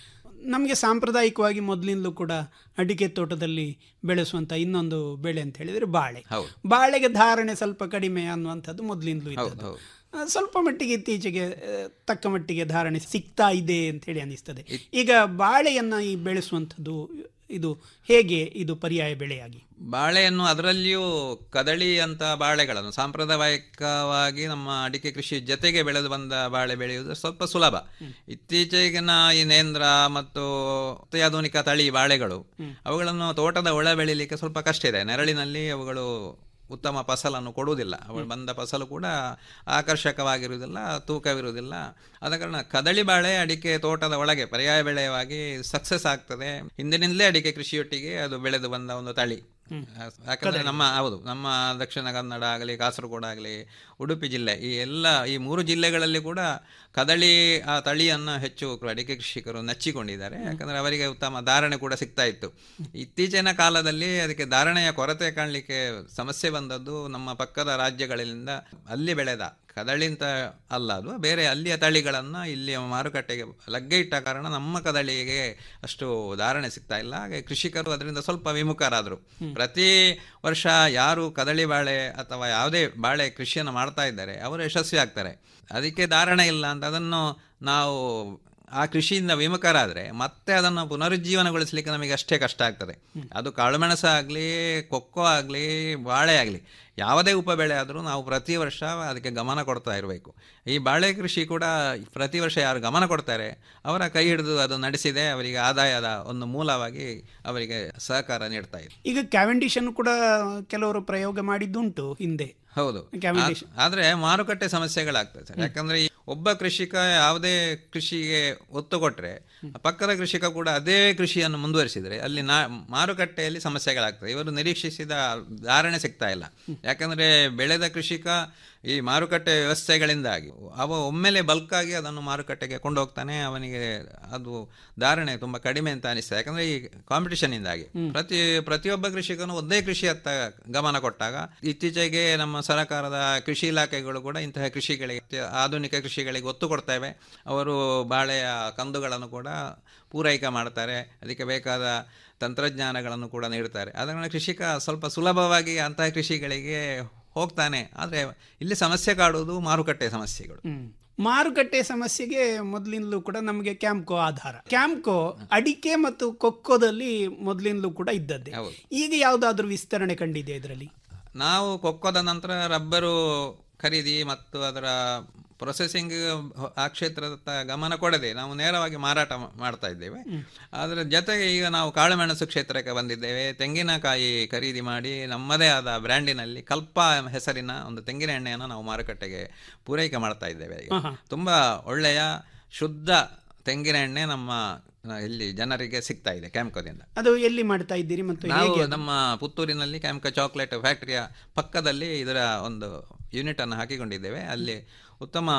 ನಮಗೆ ಸಾಂಪ್ರದಾಯಿಕವಾಗಿ ಮೊದಲಿಂದಲೂ ಕೂಡ ಅಡಿಕೆ ತೋಟದಲ್ಲಿ ಬೆಳೆಸುವಂಥ ಇನ್ನೊಂದು ಬೆಳೆ ಅಂತ ಹೇಳಿದರೆ ಬಾಳೆ ಹೌದು ಬಾಳೆಗೆ ಧಾರಣೆ ಸ್ವಲ್ಪ ಕಡಿಮೆ ಅನ್ನುವಂಥದ್ದು ಮೊದಲಿಂದಲೂ ಹೌದು ಇದ್ದದ್ದು ಹೌದು ಆ, ಸ್ವಲ್ಪ ಮಟ್ಟಿಗೆ ಇತ್ತೀಚೆಗೆ ಆ, ತಕ್ಕ ಮಟ್ಟಿಗೆ ಧಾರಣೆ ಸಿಗ್ತಾ ಇದೆ ಅಂತ ಹೇಳಿ ಅನಿಸ್ತದೆ ಈಗ ಬಾಳೆಯನ್ನು ಈ ಬೆಳೆಸುವಂಥದ್ದು ಇದು ಹೇಗೆ ಇದು ಪರ್ಯಾಯ ಬೆಳೆಯಾಗಿ ಬಾಳೆಯನ್ನು ಅದರಲ್ಲಿಯೂ ಕದಳಿ ಅಂತ ಬಾಳೆಗಳನ್ನು ಸಾಂಪ್ರದಾಯಿಕವಾಗಿ ನಮ್ಮ ಅಡಿಕೆ ಕೃಷಿ ಜೊತೆಗೆ ಬೆಳೆದು ಬಂದ ಬಾಳೆ ಬೆಳೆಯುವುದು ಸ್ವಲ್ಪ ಸುಲಭ ಇತ್ತೀಚೆಗಿನ ಈ ನೇಂದ್ರ ಮತ್ತು ಅತ್ಯಾಧುನಿಕ ತಳಿ ಬಾಳೆಗಳು ಅವುಗಳನ್ನು ತೋಟದ ಒಳ ಬೆಳೀಲಿಕ್ಕೆ ಸ್ವಲ್ಪ ಕಷ್ಟ ಇದೆ ನೆರಳಿನಲ್ಲಿ ಅವುಗಳು ಉತ್ತಮ ಫಸಲನ್ನು ಕೊಡುವುದಿಲ್ಲ ಅವಳು ಬಂದ ಫಸಲು ಕೂಡ ಆಕರ್ಷಕವಾಗಿರುವುದಿಲ್ಲ ತೂಕವಿರುವುದಿಲ್ಲ ಆದ ಕಾರಣ ಕದಳಿ ಬಾಳೆ ಅಡಿಕೆ ತೋಟದ ಒಳಗೆ ಪರ್ಯಾಯ ಬೆಳೆಯಾಗಿ ಸಕ್ಸಸ್ ಆಗ್ತದೆ ಹಿಂದಿನಿಂದಲೇ ಅಡಿಕೆ ಕೃಷಿಯೊಟ್ಟಿಗೆ ಅದು ಬೆಳೆದು ಬಂದ ಒಂದು ತಳಿ ಯಾಕಂದ್ರೆ ನಮ್ಮ ಹೌದು ನಮ್ಮ ದಕ್ಷಿಣ ಕನ್ನಡ ಆಗಲಿ ಕಾಸರಗೋಡು ಆಗಲಿ ಉಡುಪಿ ಜಿಲ್ಲೆ ಈ ಎಲ್ಲ ಈ ಮೂರು ಜಿಲ್ಲೆಗಳಲ್ಲಿ ಕೂಡ ಕದಳಿ ಆ ತಳಿಯನ್ನು ಹೆಚ್ಚು ಅಡಿಕೆ ಕೃಷಿಕರು ನೆಚ್ಚಿಕೊಂಡಿದ್ದಾರೆ ಯಾಕಂದ್ರೆ ಅವರಿಗೆ ಉತ್ತಮ ಧಾರಣೆ ಕೂಡ ಸಿಗ್ತಾ ಇತ್ತು ಇತ್ತೀಚಿನ ಕಾಲದಲ್ಲಿ ಅದಕ್ಕೆ ಧಾರಣೆಯ ಕೊರತೆ ಕಾಣಲಿಕ್ಕೆ ಸಮಸ್ಯೆ ಬಂದದ್ದು ನಮ್ಮ ಪಕ್ಕದ ರಾಜ್ಯಗಳಿಂದ ಅಲ್ಲಿ ಬೆಳೆದ ಕದಳಿ ಅಂತ ಅಲ್ಲ ಅದು ಬೇರೆ ಅಲ್ಲಿಯ ತಳಿಗಳನ್ನು ಇಲ್ಲಿಯ ಮಾರುಕಟ್ಟೆಗೆ ಲಗ್ಗೆ ಇಟ್ಟ ಕಾರಣ ನಮ್ಮ ಕದಳಿಗೆ ಅಷ್ಟು ಧಾರಣೆ ಸಿಗ್ತಾ ಇಲ್ಲ ಹಾಗೆ ಕೃಷಿಕರು ಅದರಿಂದ ಸ್ವಲ್ಪ ವಿಮುಖರಾದರು ಪ್ರತಿ ವರ್ಷ ಯಾರು ಕದಳಿ ಬಾಳೆ ಅಥವಾ ಯಾವುದೇ ಬಾಳೆ ಕೃಷಿಯನ್ನು ಮಾಡ್ತಾ ಇದ್ದಾರೆ ಅವರು ಯಶಸ್ವಿ ಆಗ್ತಾರೆ ಅದಕ್ಕೆ ಧಾರಣೆ ಇಲ್ಲ ಅಂತ ಅದನ್ನು ನಾವು ಆ ಕೃಷಿಯಿಂದ ವಿಮುಖರಾದರೆ ಮತ್ತೆ ಅದನ್ನು ಪುನರುಜ್ಜೀವನಗೊಳಿಸಲಿಕ್ಕೆ ನಮಗೆ ಅಷ್ಟೇ ಕಷ್ಟ ಆಗ್ತದೆ ಅದು ಕಾಳುಮೆಣಸ ಆಗಲಿ ಕೊಕ್ಕೋ ಆಗಲಿ ಬಾಳೆ ಆಗಲಿ ಯಾವುದೇ ಉಪಬೆಳೆ ಆದರೂ ನಾವು ಪ್ರತಿ ವರ್ಷ ಅದಕ್ಕೆ ಗಮನ ಕೊಡ್ತಾ ಇರಬೇಕು ಈ ಬಾಳೆ ಕೃಷಿ ಕೂಡ ಪ್ರತಿ ವರ್ಷ ಯಾರು ಗಮನ ಕೊಡ್ತಾರೆ ಅವರ ಕೈ ಹಿಡಿದು ಅದು ನಡೆಸಿದೆ ಅವರಿಗೆ ಆದಾಯದ ಒಂದು ಮೂಲವಾಗಿ ಅವರಿಗೆ ಸಹಕಾರ ನೀಡ್ತಾ ಇದೆ ಈಗ ಕ್ಯಾವೆಂಡಿಶ್ ಅನ್ನು ಕೂಡ ಕೆಲವರು ಪ್ರಯೋಗ ಮಾಡಿದ್ದುಂಟು ಹಿಂದೆ ಹೌದು Cavendish. ಆ- ಆದ್ರೆ ಮಾರುಕಟ್ಟೆ ಸಮಸ್ಯೆಗಳಾಗ್ತದೆ ಸರ್ ಯಾಕಂದ್ರೆ ಈ ಒಬ್ಬ ಕೃಷಿಕ ಯಾವುದೇ ಕೃಷಿಗೆ ಒತ್ತು ಕೊಟ್ರೆ ಪಕ್ಕದ ಕೃಷಿಕ ಕೂಡ ಅದೇ ಕೃಷಿಯನ್ನು ಮುಂದುವರಿಸಿದ್ರೆ ಅಲ್ಲಿ ನಾ ಮಾರುಕಟ್ಟೆಯಲ್ಲಿ ಸಮಸ್ಯೆಗಳಾಗ್ತದೆ ಇವರು ನಿರೀಕ್ಷಿಸಿದ ಧಾರಣೆ ಸಿಗ್ತಾ ಇಲ್ಲ ಯಾಕಂದ್ರೆ ಬೆಳೆದ ಕೃಷಿಕ ಈ ಮಾರುಕಟ್ಟೆ ವ್ಯವಸ್ಥೆಗಳಿಂದಾಗಿ ಅವ ಒಮ್ಮೆಲೆ ಬಲ್ಕ್ ಆಗಿ ಅದನ್ನು ಮಾರುಕಟ್ಟೆಗೆ ಕೊಂಡೋಗ್ತಾನೆ ಅವನಿಗೆ ಅದು ಧಾರಣೆ ತುಂಬಾ ಕಡಿಮೆ ಅಂತ ಅನಿಸ್ತದೆ ಯಾಕಂದ್ರೆ ಈ ಕಾಂಪಿಟಿಷನ್ ಇಂದಾಗಿ ಪ್ರತಿ ಪ್ರತಿಯೊಬ್ಬ ಕೃಷಿಕನು ಒಂದೇ ಕೃಷಿಯತ್ತ ಗಮನ ಕೊಟ್ಟಾಗ ಇತ್ತೀಚೆಗೆ ನಮ್ಮ ಸರ್ಕಾರದ ಕೃಷಿ ಇಲಾಖೆಗಳು ಕೂಡ ಇಂತಹ ಕೃಷಿಗಳಿಗೆ ಆಧುನಿಕ ಕೃಷಿಗಳಿಗೆ ಒತ್ತು ಕೊಡ್ತೇವೆ ಅವರು ಬಾಳೆಯ ಕಂದುಗಳನ್ನು ಕೂಡ ಪೂರೈಕೆ ಮಾಡ್ತಾರೆ ಅದಕ್ಕೆ ಬೇಕಾದ ತಂತ್ರಜ್ಞಾನಗಳನ್ನು ಕೂಡ ನೀಡ್ತಾರೆ ಅದನ್ನು ಕೃಷಿಕ ಸ್ವಲ್ಪ ಸುಲಭವಾಗಿ ಅಂತಹ ಕೃಷಿಗಳಿಗೆ ಹೋಗ್ತಾನೆ ಆದರೆ ಇಲ್ಲಿ ಸಮಸ್ಯೆ ಕಾಡುವುದು ಮಾರುಕಟ್ಟೆ ಸಮಸ್ಯೆಗಳು ಹ್ಮ್. ಮಾರುಕಟ್ಟೆ ಸಮಸ್ಯೆಗೆ ಮೊದಲಿಂದಲೂ ಕೂಡ ನಮಗೆ ಕ್ಯಾಂಪ್ಕೋ ಆಧಾರ ಕ್ಯಾಂಪ್ಕೋ ಅಡಿಕೆ ಮತ್ತು ಕೊಕ್ಕೋದಲ್ಲಿ ಮೊದಲಿಂದಲೂ ಕೂಡ ಇದ್ದದ್ದೇ ಈಗ ಯಾವುದಾದ್ರೂ ವಿಸ್ತರಣೆ ಕಂಡಿದೆ ಇದರಲ್ಲಿ ನಾವು ಕೊಕ್ಕೋದ ನಂತರ ರಬ್ಬರು ಖರೀದಿ ಮತ್ತು ಅದರ ಪ್ರೊಸೆಸಿಂಗ್ ಆ ಕ್ಷೇತ್ರದ ಗಮನ ಕೊಡದೆ ನಾವು ನೇರವಾಗಿ ಮಾರಾಟ ಮಾ- ಮಾಡ್ತಾ ಇದ್ದೇವೆ ಅದರ ಜೊತೆಗೆ ಈಗ ನಾವು ಕಾಳುಮೆಣಸು ಕ್ಷೇತ್ರಕ್ಕೆ ಬಂದಿದ್ದೇವೆ ತೆಂಗಿನಕಾಯಿ ಖರೀದಿ ಮಾಡಿ ನಮ್ಮದೇ ಆದ ಬ್ರ್ಯಾಂಡಿನಲ್ಲಿ ಕಲ್ಪ ಹೆಸರಿನ ಒಂದು ತೆಂಗಿನ ಎಣ್ಣೆಯನ್ನು ನಾವು ಮಾರುಕಟ್ಟೆಗೆ ಪೂರೈಕೆ ಮಾಡ್ತಾ ಇದ್ದೇವೆ ಈಗ ಆಹಾ. ತುಂಬಾ ಒಳ್ಳೆಯ ಶುದ್ಧ ತೆಂಗಿನ ಎಣ್ಣೆ ನಮ್ಮ ಆ, ಇಲ್ಲಿ ಜನರಿಗೆ ಸಿಗ್ತಾ ಇದೆ ಕ್ಯಾಂಪ್ಕೋದಿಂದ ಅದು ಎಲ್ಲಿ ಮಾಡ್ತಾ ಇದ್ದೀರಿ ಮತ್ತು ನಾವು ಹೇಗೆ ಅದು? ನಮ್ಮ ಪುತ್ತೂರಿನಲ್ಲಿ ಕ್ಯಾಂಪ್ಕ ಚಾಕ್ಲೇಟ್ ಫ್ಯಾಕ್ಟರಿಯ ಪಕ್ಕದಲ್ಲಿ ಇದರ ಒಂದು ಯೂನಿಟ್ ಅನ್ನು ಹಾಕಿಕೊಂಡಿದ್ದೇವೆ ಅಲ್ಲಿ ಉತ್ತಮ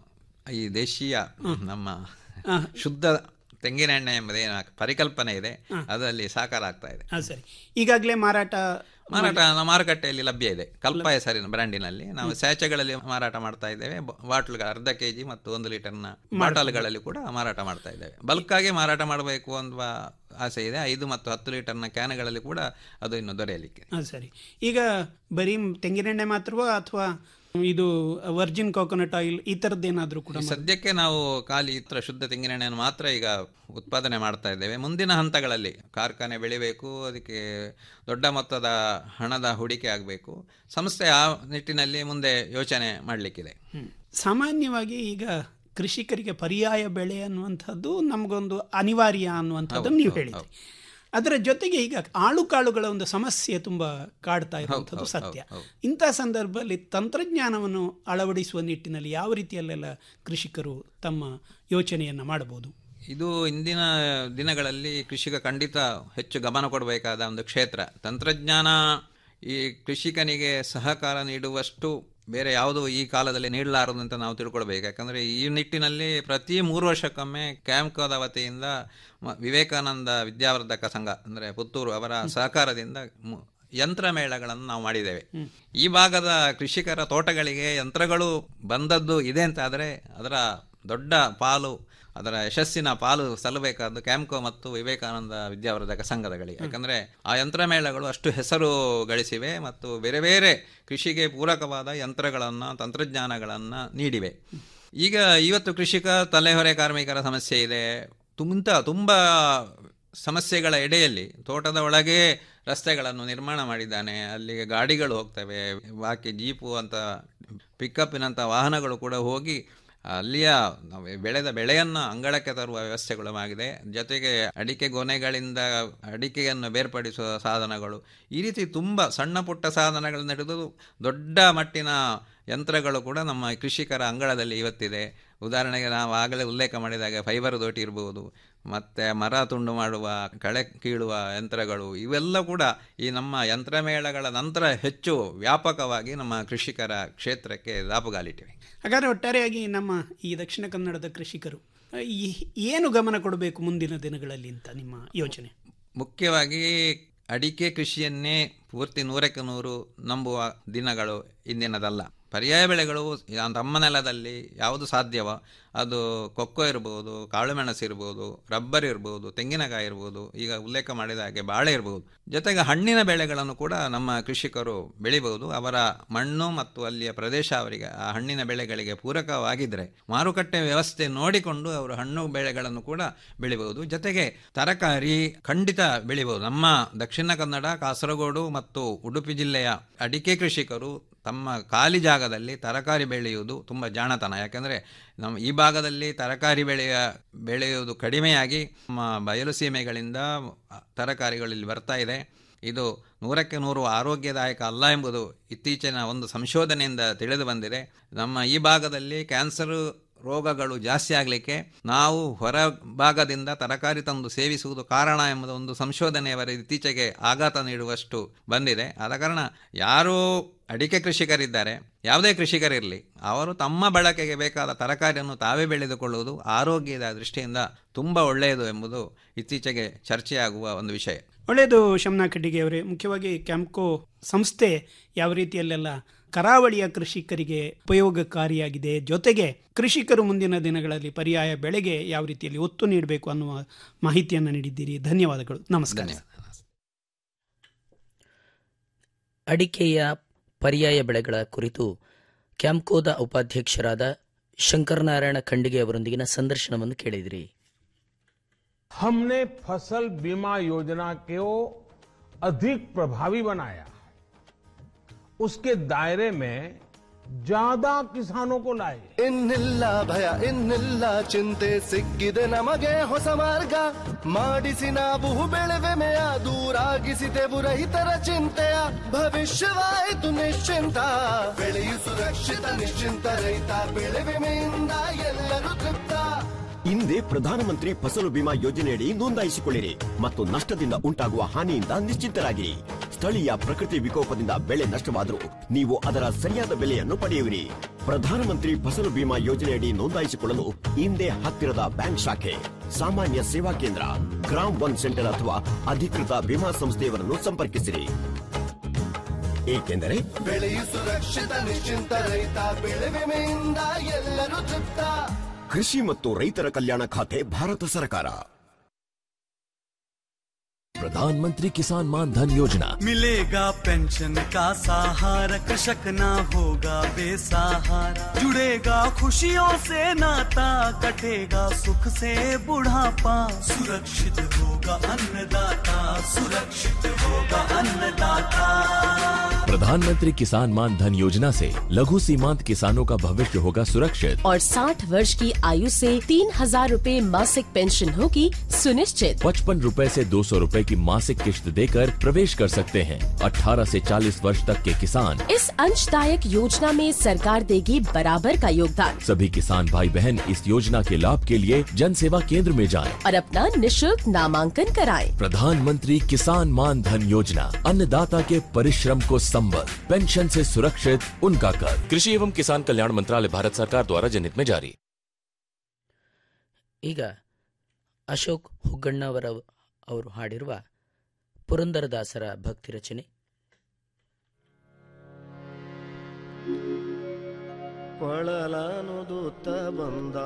ಈ ದೇಶೀಯ ನಮ್ಮ ಶುದ್ಧ ತೆಂಗಿನ ಎಣ್ಣೆ ಎಂಬುದೇನು ಪರಿಕಲ್ಪನೆ ಇದೆ ಅದರಲ್ಲಿ ಸಾಕಾರ ಆಗ್ತಾ ಇದೆ ಹಾ ಸರಿ ಈಗಾಗಲೇ ಮಾರಾಟ ಮಾರಾಟ ನಮ್ಮ ಮಾರುಕಟ್ಟೆಯಲ್ಲಿ ಲಭ್ಯ ಇದೆ ಕಲ್ಪ ಹೆಸರಿನ ಬ್ರ್ಯಾಂಡಿನಲ್ಲಿ ನಾವು ಸ್ಯಾಚೆಗಳಲ್ಲಿ ಮಾರಾಟ ಮಾಡ್ತಾ ಇದ್ದೇವೆ ಬಾಟ್ಲ್ ಅರ್ಧ ಕೆಜಿ ಮತ್ತು ಒಂದು ಲೀಟರ್ನ ಬಾಟಲ್ಗಳಲ್ಲಿ ಕೂಡ ಮಾರಾಟ ಮಾಡ್ತಾ ಇದ್ದೇವೆ ಬಲ್ಕ್ ಆಗಿ ಮಾರಾಟ ಮಾಡಬೇಕು ಅನ್ನುವ ಆಸೆ ಇದೆ ಐದು ಮತ್ತು ಹತ್ತು ಲೀಟರ್ನ ಕ್ಯಾನ್ಗಳಲ್ಲಿ ಕೂಡ ಅದು ಇನ್ನು ದೊರೆಯಲಿಕ್ಕೆ ಹಾ ಸರಿ ಈಗ ಬರೀ ತೆಂಗಿನೆಣ್ಣೆ ಮಾತ್ರವಾ ಅಥವಾ ಇದು ವರ್ಜಿನ್ ಕೋಕೋನಟ್ ಆಯಿಲ್ ಈ ಥರದ್ದೇನಾದ್ರೂ ಕೂಡ ಈ ಸದ್ಯಕ್ಕೆ ನಾವು ಖಾಲಿ ಇತರ ಶುದ್ಧ ತೆಂಗಿನೆಣ್ಣೆಯನ್ನು ಮಾತ್ರ ಈಗ ಉತ್ಪಾದನೆ ಮಾಡ್ತಾ ಇದ್ದೇವೆ ಮುಂದಿನ ಹಂತಗಳಲ್ಲಿ ಕಾರ್ಖಾನೆ ಬೆಳಿಬೇಕು ಅದಕ್ಕೆ ದೊಡ್ಡ ಮೊತ್ತದ ಹಣದ ಹೂಡಿಕೆ ಆಗಬೇಕು ಸಂಸ್ಥೆ ಆ ನಿಟ್ಟಿನಲ್ಲಿ ಮುಂದೆ ಯೋಚನೆ ಮಾಡಲಿಕ್ಕಿದೆ ಹ್ಮ್. ಸಾಮಾನ್ಯವಾಗಿ ಈಗ ಕೃಷಿಕರಿಗೆ ಪರ್ಯಾಯ ಬೆಳೆ ಅನ್ನುವಂಥದ್ದು ನಮಗೊಂದು ಅನಿವಾರ್ಯ ಅನ್ನುವಂಥದ್ದನ್ನು ನೀವು ಹೇಳಿದ್ರಿ ಅದರ ಜೊತೆಗೆ ಈಗ ಆಳು ಕಾಳುಗಳ ಒಂದು ಸಮಸ್ಯೆ ತುಂಬಾ ಕಾಡ್ತಾ ಇರುವಂಥದ್ದು ಹೌದು, ಸತ್ಯ ಹೌದು, ಹೌದು. ಇಂಥ ಸಂದರ್ಭದಲ್ಲಿ ತಂತ್ರಜ್ಞಾನವನ್ನು ಅಳವಡಿಸುವ ನಿಟ್ಟಿನಲ್ಲಿ ಯಾವ ರೀತಿಯಲ್ಲೆಲ್ಲ ಕೃಷಿಕರು ತಮ್ಮ ಯೋಚನೆಯನ್ನ ಮಾಡಬಹುದು ಇದು ಇಂದಿನ ದಿನಗಳಲ್ಲಿ ಕೃಷಿಕ ಖಂಡಿತ ಹೆಚ್ಚು ಗಮನ ಕೊಡಬೇಕಾದ ಒಂದು ಕ್ಷೇತ್ರ ತಂತ್ರಜ್ಞಾನ ಈ ಕೃಷಿಕನಿಗೆ ಸಹಕಾರ ನೀಡುವಷ್ಟು ಬೇರೆ ಯಾವುದು ಈ ಕಾಲದಲ್ಲಿ ನೀಡಲಾರದು ಅಂತ ನಾವು ತಿಳ್ಕೊಳ್ಬೇಕು ಯಾಕಂದ್ರೆ ಈ ನಿಟ್ಟಿನಲ್ಲಿ ಪ್ರತಿ ಮೂರು ವರ್ಷಕ್ಕೊಮ್ಮೆ ಕ್ಯಾಂಪ್ಕೋದ ವತಿಯಿಂದ ಮ- ವಿವೇಕಾನಂದ ವಿದ್ಯಾವರ್ಧಕ ಸಂಘ ಅಂದ್ರೆ ಪುತ್ತೂರು ಅವರ ಸಹಕಾರದಿಂದ ಮು- ಯಂತ್ರ ಮೇಳಗಳನ್ನು ನಾವು ಮಾಡಿದ್ದೇವೆ ಈ ಭಾಗದ ಕೃಷಿಕರ ತೋಟಗಳಿಗೆ ಯಂತ್ರಗಳು ಬಂದದ್ದು ಇದೆ ಅಂತ ಆದರೆ ಅದರ ದೊಡ್ಡ ಪಾಲು ಅದರ ಯಶಸ್ಸಿನ ಪಾಲು ಸಲ್ಲಬೇಕಾದ್ದು ಕ್ಯಾಂಪ್ಕೋ ಮತ್ತು ವಿವೇಕಾನಂದ ವಿದ್ಯಾವರ್ಧಕ ಸಂಘದಗಳಿಗೆ ಯಾಕಂದ್ರೆ ಆ ಯಂತ್ರ ಮೇಳಗಳು ಅಷ್ಟು ಹೆಸರು ಗಳಿಸಿವೆ ಮತ್ತು ಬೇರೆ ಬೇರೆ ಕೃಷಿಗೆ ಪೂರಕವಾದ ಯಂತ್ರಗಳನ್ನು ತಂತ್ರಜ್ಞಾನಗಳನ್ನು ನೀಡಿವೆ ಈಗ ಇವತ್ತು ಕೃಷಿಕ ತಲೆಹೊರೆ ಕಾರ್ಮಿಕರ ಸಮಸ್ಯೆ ಇದೆ ತುಂಬ ತುಂಬ ಸಮಸ್ಯೆಗಳ ಎಡೆಯಲ್ಲಿ ತೋಟದ ಒಳಗೆ ರಸ್ತೆಗಳನ್ನು ನಿರ್ಮಾಣ ಮಾಡಿದ್ದಾನೆ ಅಲ್ಲಿಗೆ ಗಾಡಿಗಳು ಹೋಗ್ತವೆ ಬಾಕಿ ಜೀಪು ಅಂತ ಪಿಕಪ್ಪಿನಂಥ ವಾಹನಗಳು ಕೂಡ ಹೋಗಿ ಅಲ್ಲಿಯ ನಾವು ಬೆಳೆದ ಬೆಳೆಯನ್ನು ಅಂಗಳಕ್ಕೆ ತರುವ ವ್ಯವಸ್ಥೆಗಳು ಆಗಿದೆ ಜೊತೆಗೆ ಅಡಿಕೆ ಗೊನೆಗಳಿಂದ ಅಡಿಕೆಯನ್ನು ಬೇರ್ಪಡಿಸುವ ಸಾಧನಗಳು ಈ ರೀತಿ ತುಂಬ ಸಣ್ಣ ಪುಟ್ಟ ಸಾಧನಗಳು ನಡೆದು ದೊಡ್ಡ ಮಟ್ಟಿನ ಯಂತ್ರಗಳು ಕೂಡ ನಮ್ಮ ಕೃಷಿಕರ ಅಂಗಳದಲ್ಲಿ ಇವತ್ತಿದೆ ಉದಾಹರಣೆಗೆ ನಾವು ಆಗಲೇ ಉಲ್ಲೇಖ ಮಾಡಿದಾಗ ಫೈಬರ್ ದೋಟಿ ಇರಬಹುದು ಮತ್ತೆ ಮರ ತುಂಡು ಮಾಡುವ ಕಳೆ ಕೀಳುವ ಯಂತ್ರಗಳು ಇವೆಲ್ಲ ಕೂಡ ಈ ನಮ್ಮ ಯಂತ್ರಮೇಳಗಳ ನಂತರ ಹೆಚ್ಚು ವ್ಯಾಪಕವಾಗಿ ನಮ್ಮ ಕೃಷಿಕರ ಕ್ಷೇತ್ರಕ್ಕೆ ದಾಪುಗಾಲಿಟ್ಟಿವೆ ಹಾಗಾದ್ರೆ ಒಟ್ಟಾರೆಯಾಗಿ ನಮ್ಮ ಈ ದಕ್ಷಿಣ ಕನ್ನಡದ ಕೃಷಿಕರು ಆ, ಈ- ಏನು ಗಮನ ಕೊಡಬೇಕು ಮುಂದಿನ ದಿನಗಳಲ್ಲಿ ಅಂತ ನಿಮ್ಮ ಯೋಚನೆ ಮುಖ್ಯವಾಗಿ ಅಡಿಕೆ ಕೃಷಿಯನ್ನೇ ಪೂರ್ತಿ ನೂರಕ್ಕೆ ನೂರು ನಂಬುವ ದಿನಗಳು ಇಂದಿನದಲ್ಲ ಪರ್ಯಾಯ ಬೆಳೆಗಳು ಯಾ- ತಮ್ಮ ನೆಲದಲ್ಲಿ ಯಾವುದು ಸಾಧ್ಯವೋ ಅದು ಕೊಕ್ಕೋ ಇರ್ಬೋದು ಕಾಳುಮೆಣಸು ಇರ್ಬೋದು ರಬ್ಬರ್ ಇರ್ಬೋದು ತೆಂಗಿನಕಾಯಿ ಇರ್ಬೋದು ಈಗ ಉಲ್ಲೇಖ ಮಾಡಿದ ಹಾಗೆ ಬಾಳೆ ಇರ್ಬೋದು ಜೊತೆಗೆ ಹಣ್ಣಿನ ಬೆಳೆಗಳನ್ನು ಕೂಡ ನಮ್ಮ ಕೃಷಿಕರು ಬೆಳಿಬಹುದು ಅವರ ಮಣ್ಣು ಮತ್ತು ಅಲ್ಲಿಯ ಪ್ರದೇಶ ಅವರಿಗೆ ಆ ಹಣ್ಣಿನ ಬೆಳೆಗಳಿಗೆ ಪೂರಕವಾಗಿದ್ದರೆ ಮಾರುಕಟ್ಟೆ ವ್ಯವಸ್ಥೆ ನೋಡಿಕೊಂಡು ಅವರು ಹಣ್ಣು ಬೆಳೆಗಳನ್ನು ಕೂಡ ಬೆಳಿಬಹುದು ಜೊತೆಗೆ ತರಕಾರಿ ಖಂಡಿತ ಬೆಳಿಬಹುದು ನಮ್ಮ ದಕ್ಷಿಣ ಕನ್ನಡ ಕಾಸರಗೋಡು ಮತ್ತು ಉಡುಪಿ ಜಿಲ್ಲೆಯ ಅಡಿಕೆ ಕೃಷಿಕರು ತಮ್ಮ ಖಾಲಿ ಜಾಗದಲ್ಲಿ ತರಕಾರಿ ಬೆಳೆಯುವುದು ತುಂಬ ಜಾಣತನ ಯಾಕೆಂದರೆ ನಮ್ಮ ಈ ಭಾಗದಲ್ಲಿ ತರಕಾರಿ ಬೆಳೆಯ ಬೆಳೆಯುವುದು ಕಡಿಮೆಯಾಗಿ ನಮ್ಮ ಬಯಲು ಸೀಮೆಗಳಿಂದ ತರಕಾರಿಗಳು ಇಲ್ಲಿ ಬರ್ತಾ ಇದೆ ಇದು ನೂರಕ್ಕೆ ನೂರು ಆರೋಗ್ಯದಾಯಕ ಅಲ್ಲ ಎಂಬುದು ಇತ್ತೀಚಿನ ಒಂದು ಸಂಶೋಧನೆಯಿಂದ ತಿಳಿದು ಬಂದಿದೆ ನಮ್ಮ ಈ ಭಾಗದಲ್ಲಿ ಕ್ಯಾನ್ಸರ್ ರೋಗಗಳು ಜಾಸ್ತಿ ಆಗಲಿಕ್ಕೆ ನಾವು ಹೊರ ಭಾಗದಿಂದ ತರಕಾರಿ ತಂದು ಸೇವಿಸುವುದು ಕಾರಣ ಎಂಬುದು ಒಂದು ಸಂಶೋಧನೆಯವರ ಇತ್ತೀಚೆಗೆ ಆಘಾತ ನೀಡುವಷ್ಟು ಬಂದಿದೆ ಆದ ಕಾರಣ ಯಾರು ಅಡಿಕೆ ಕೃಷಿಕರಿದ್ದಾರೆ ಯಾವುದೇ ಕೃಷಿಕರಿರಲಿ ಅವರು ತಮ್ಮ ಬಳಕೆಗೆ ಬೇಕಾದ ತರಕಾರಿಯನ್ನು ತಾವೇ ಬೆಳೆದುಕೊಳ್ಳುವುದು ಆರೋಗ್ಯದ ದೃಷ್ಟಿಯಿಂದ ತುಂಬ ಒಳ್ಳೆಯದು ಎಂಬುದು ಇತ್ತೀಚೆಗೆ ಚರ್ಚೆಯಾಗುವ ಒಂದು ವಿಷಯ ಒಳ್ಳೆಯದು ಶಮ್ನಾ ಕಡ್ಡಿಗೆ ಅವರೇ ಮುಖ್ಯವಾಗಿ ಕ್ಯಾಂಪ್ಕೋ ಸಂಸ್ಥೆ ಯಾವ ರೀತಿಯಲ್ಲೆಲ್ಲ ಕರಾವಳಿಯ ಕೃಷಿಕರಿಗೆ ಉಪಯೋಗಕಾರಿಯಾಗಿದೆ ಜೊತೆಗೆ ಕೃಷಿಕರು ಮುಂದಿನ ದಿನಗಳಲ್ಲಿ ಪರ್ಯಾಯ ಬೆಳೆಗೆ ಯಾವ ರೀತಿಯಲ್ಲಿ ಒತ್ತು ನೀಡಬೇಕು ಅನ್ನುವ ಮಾಹಿತಿಯನ್ನು ನೀಡಿದ್ದೀರಿ ಧನ್ಯವಾದಗಳು ನಮಸ್ಕಾರ ಅಡಿಕೆಯ ಪರ್ಯಾಯ ಬೆಳೆಗಳ ಕುರಿತು ಕ್ಯಾಂಪ್ಕೋದ ಉಪಾಧ್ಯಕ್ಷರಾದ ಶಂಕರನಾರಾಯಣ ಖಂಡಿಗೆ ಅವರೊಂದಿಗಿನ ಸಂದರ್ಶನವನ್ನು ಕೇಳಿದಿರಿ हमने फसल बीमा योजना को अधिक प्रभावी बनाया उसके दायरे में ज्यादा किसानों को लाए ಇನ್ನಿಲ್ಲ ಭಯ ಇನ್ನಿಲ್ಲ ಚಿಂತೆ ಸಿಕ್ಕಿದೆ ನಮಗೆ ಹೊಸ ಮಾರ್ಗ ಮಾಡಿಸಿ ನಾವು ಬೆಳೆವೆಮೆಯ ದೂರಾಗಿಸಿದೆವು ರೈತರ ಚಿಂತೆಯ ಭವಿಷ್ಯವಾಯಿತು ನಿಶ್ಚಿಂತ ಬೆಳೆಯು ಸುರಕ್ಷಿತ ನಿಶ್ಚಿಂತ ರೈತ ಬೆಳೆ ವಿಮೆಯಿಂದ ಎಲ್ಲರೂ ತೃಪ್ತ ಹಿಂದೆ ಪ್ರಧಾನಮಂತ್ರಿ ಫಸಲು ಬಿಮಾ ಯೋಜನೆಯಡಿ ನೋಂದಾಯಿಸಿಕೊಳ್ಳಿರಿ ಮತ್ತು ನಷ್ಟದಿಂದ ಉಂಟಾಗುವ ಹಾನಿಯಿಂದ ನಿಶ್ಚಿಂತರಾಗಿರಿ ಸ್ಥಳೀಯ ಪ್ರಕೃತಿ ವಿಕೋಪದಿಂದ ಬೆಳೆ ನಷ್ಟವಾದರೂ ನೀವು ಅದರ ಸರಿಯಾದ ಬೆಲೆಯನ್ನು ಪಡೆಯುವಿರಿ ಪ್ರಧಾನಮಂತ್ರಿ ಫಸಲು ಬಿಮಾ ಯೋಜನೆಯಡಿ ನೋಂದಾಯಿಸಿಕೊಳ್ಳಲು ಹಿಂದೆ ಹತ್ತಿರದ ಬ್ಯಾಂಕ್ ಶಾಖೆ ಸಾಮಾನ್ಯ ಸೇವಾ ಕೇಂದ್ರ ಗ್ರಾಮ್ ಒನ್ ಸೆಂಟರ್ ಅಥವಾ ಅಧಿಕೃತ ವಿಮಾ ಸಂಸ್ಥೆಯವರನ್ನು ಸಂಪರ್ಕಿಸಿರಿ ಏಕೆಂದರೆ ಬೆಳೆಯು ಸುರಕ್ಷಿತ ನಿಶ್ಚಿಂತ ರೈತ ಬೆಳೆ ವಿಮೆಯಿಂದ ಎಲ್ಲರೂ ತೃಪ್ತ ಕೃಷಿ ಮತ್ತು ರೈತರ ಕಲ್ಯಾಣ ಖಾತೆ ಭಾರತ ಸರ್ಕಾರ प्रधानमंत्री किसान मान धन योजना मिलेगा पेंशन का सहारा कृषक ना होगा बेसहारा जुड़ेगा खुशियों से नाता कटेगा सुख से बुढ़ापा सुरक्षित होगा अन्नदाता सुरक्षित होगा अन्नदाता प्रधानमंत्री किसान मान धन योजना से लघु सीमांत किसानों का भविष्य होगा सुरक्षित और 60 वर्ष की आयु से तीन हजार रूपए मासिक पेंशन होगी सुनिश्चित पचपन रूपए से दो सौ रूपए की मासिक किश्त देकर प्रवेश कर सकते हैं 18 से 40 वर्ष तक के किसान इस अंशदायक योजना में सरकार देगी बराबर का योगदान सभी किसान भाई बहन इस योजना के लाभ के लिए जन सेवा केंद्र में जाएं। और अपना निशुल्क नामांकन कराएं। प्रधानमंत्री किसान मान धन योजना अन्नदाता के परिश्रम को संबल पेंशन से सुरक्षित उनका कर कृषि एवं किसान कल्याण मंत्रालय भारत सरकार द्वारा जनहित में जारी ಈಗ ಅಶೋಕ್ ಹುಗ್ಗಣ್ಣವರ ಅವರು ಹಾಡಿರುವ ಪುರಂದರದಾಸರ ಭಕ್ತಿ ರಚನೆ ಕೊಳಲನುದುತ್ತ ಬಂದ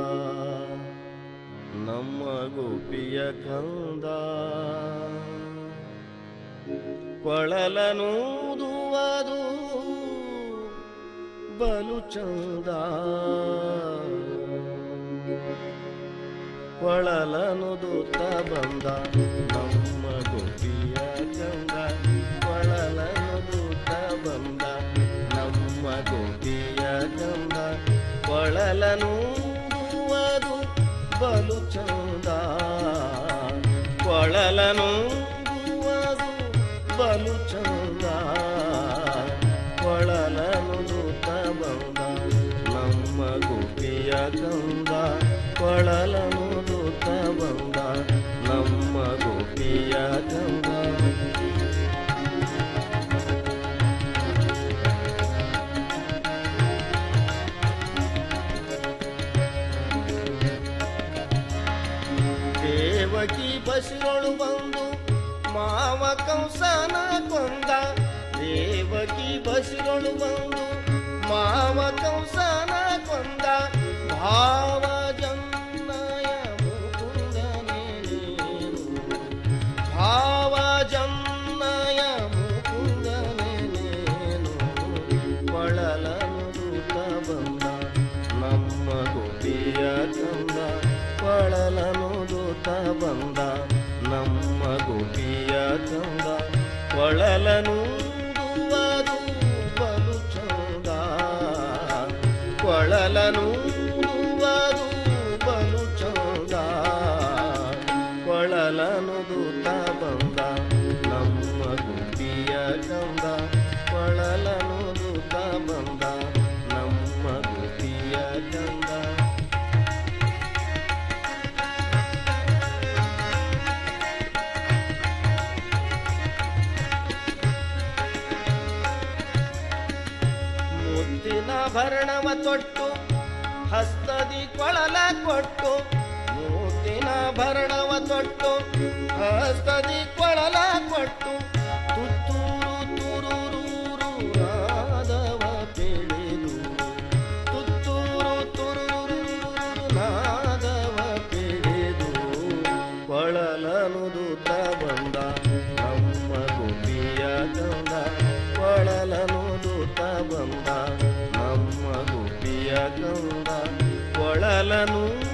ನಮ್ಮ ಗೋಪಿಯ ಕಂದ ಕೊಳಲನೂದುವುದು ಬಲು ಚಂದ ಕೊಳಲನುದುತ್ತ ಬಂದ ನಮ್ಮ ಗೋಪಿಯ ಕಂದ ಕೊಳಲನುದುತ್ತ ಬಂದ ನಮ್ಮ ಗೋಪಿಯ ಕಂದ ಕೊಳಲನೂದುವುದು ಬಲು ಚಂದ ಕೊಳಲನೂದುವುದು ಬಲು ಚಂದ ಕೊಳಲನುದುತ್ತ ಬಂದ ನಮ್ಮ ಗೋಪಿಯ ಕಂದ ಕೊಳಲನುದುತ್ತ ಬಂದ ನಮ್ಮ ಗೋಪಿಯ ಕಂದ ದೇವಕಿ ಬಸಿರೊಳು ಬಂದು ಮಾವ ಕಂಸನ ಕೊಂದ ದೇವಕಿ ಬಸಿರೊಳು ಬಂದು ಮಾವ ಕಂಸನ ಕೊಂದ ಭಾವ ಜನ್ನಯ ಮುಕುಂದನೇ ನೀನು ಭಾವ ಜನ್ನಯ ಮುಕುಂದನೇ ನೀನು ಕೊಳಲನು ದೂತ ಬಂದ ನಮ್ಮ ಗೋಪಿಯ ಕಂದ ಕೊಳಲನು ದೂತ ಬಂದ ನಮ್ಮ ಗೋಪಿಯ ಕಂದ ಕೊಳಲನು ದುವರು ಬಲು ಚಂದ ಕೊಳಲನು ದುವರು ಬಲು ಚಂದ ಕೊಳಲನು ದೂತ ಬಂದ ನಮ್ಮ ಗುಂಪಿಯ ಕಂದ ಕೊಳಲನು ದೂತ ಬಂದ ನಮ್ಮ ಗುಂಪಿಯ ಕಂದ ಮುತ್ತಿನ ಭರಣವ ತೊಟ್ಟು ಹಸ್ತದಿ ಕೊಳಲ ಕೊಟ್ಟು ಮೂತಿನ ಭರಣವ ತೊಟ್ಟು ಹಸ್ತದಿ ಕೊಳಲ ಕೊಟ್ಟು ತುತ್ತೂರು ತುರುರೂರು ನಾದವ ಪಿಳಿದು ತುತ್ತೂರು ತುರುರೂರು ನಾದವ ಪಿಳಿದು ಕೊಳಲನು ದೂತ ಬಂದ ನಮ್ಮ ಗುಂಪಿಯ ಕಂದ ಕೊಳಲನು ದೂತ ಬಂದ ನಮ್ಮ ಗುಂಪಿಯ ಕಂದ ಕೊಳಲನು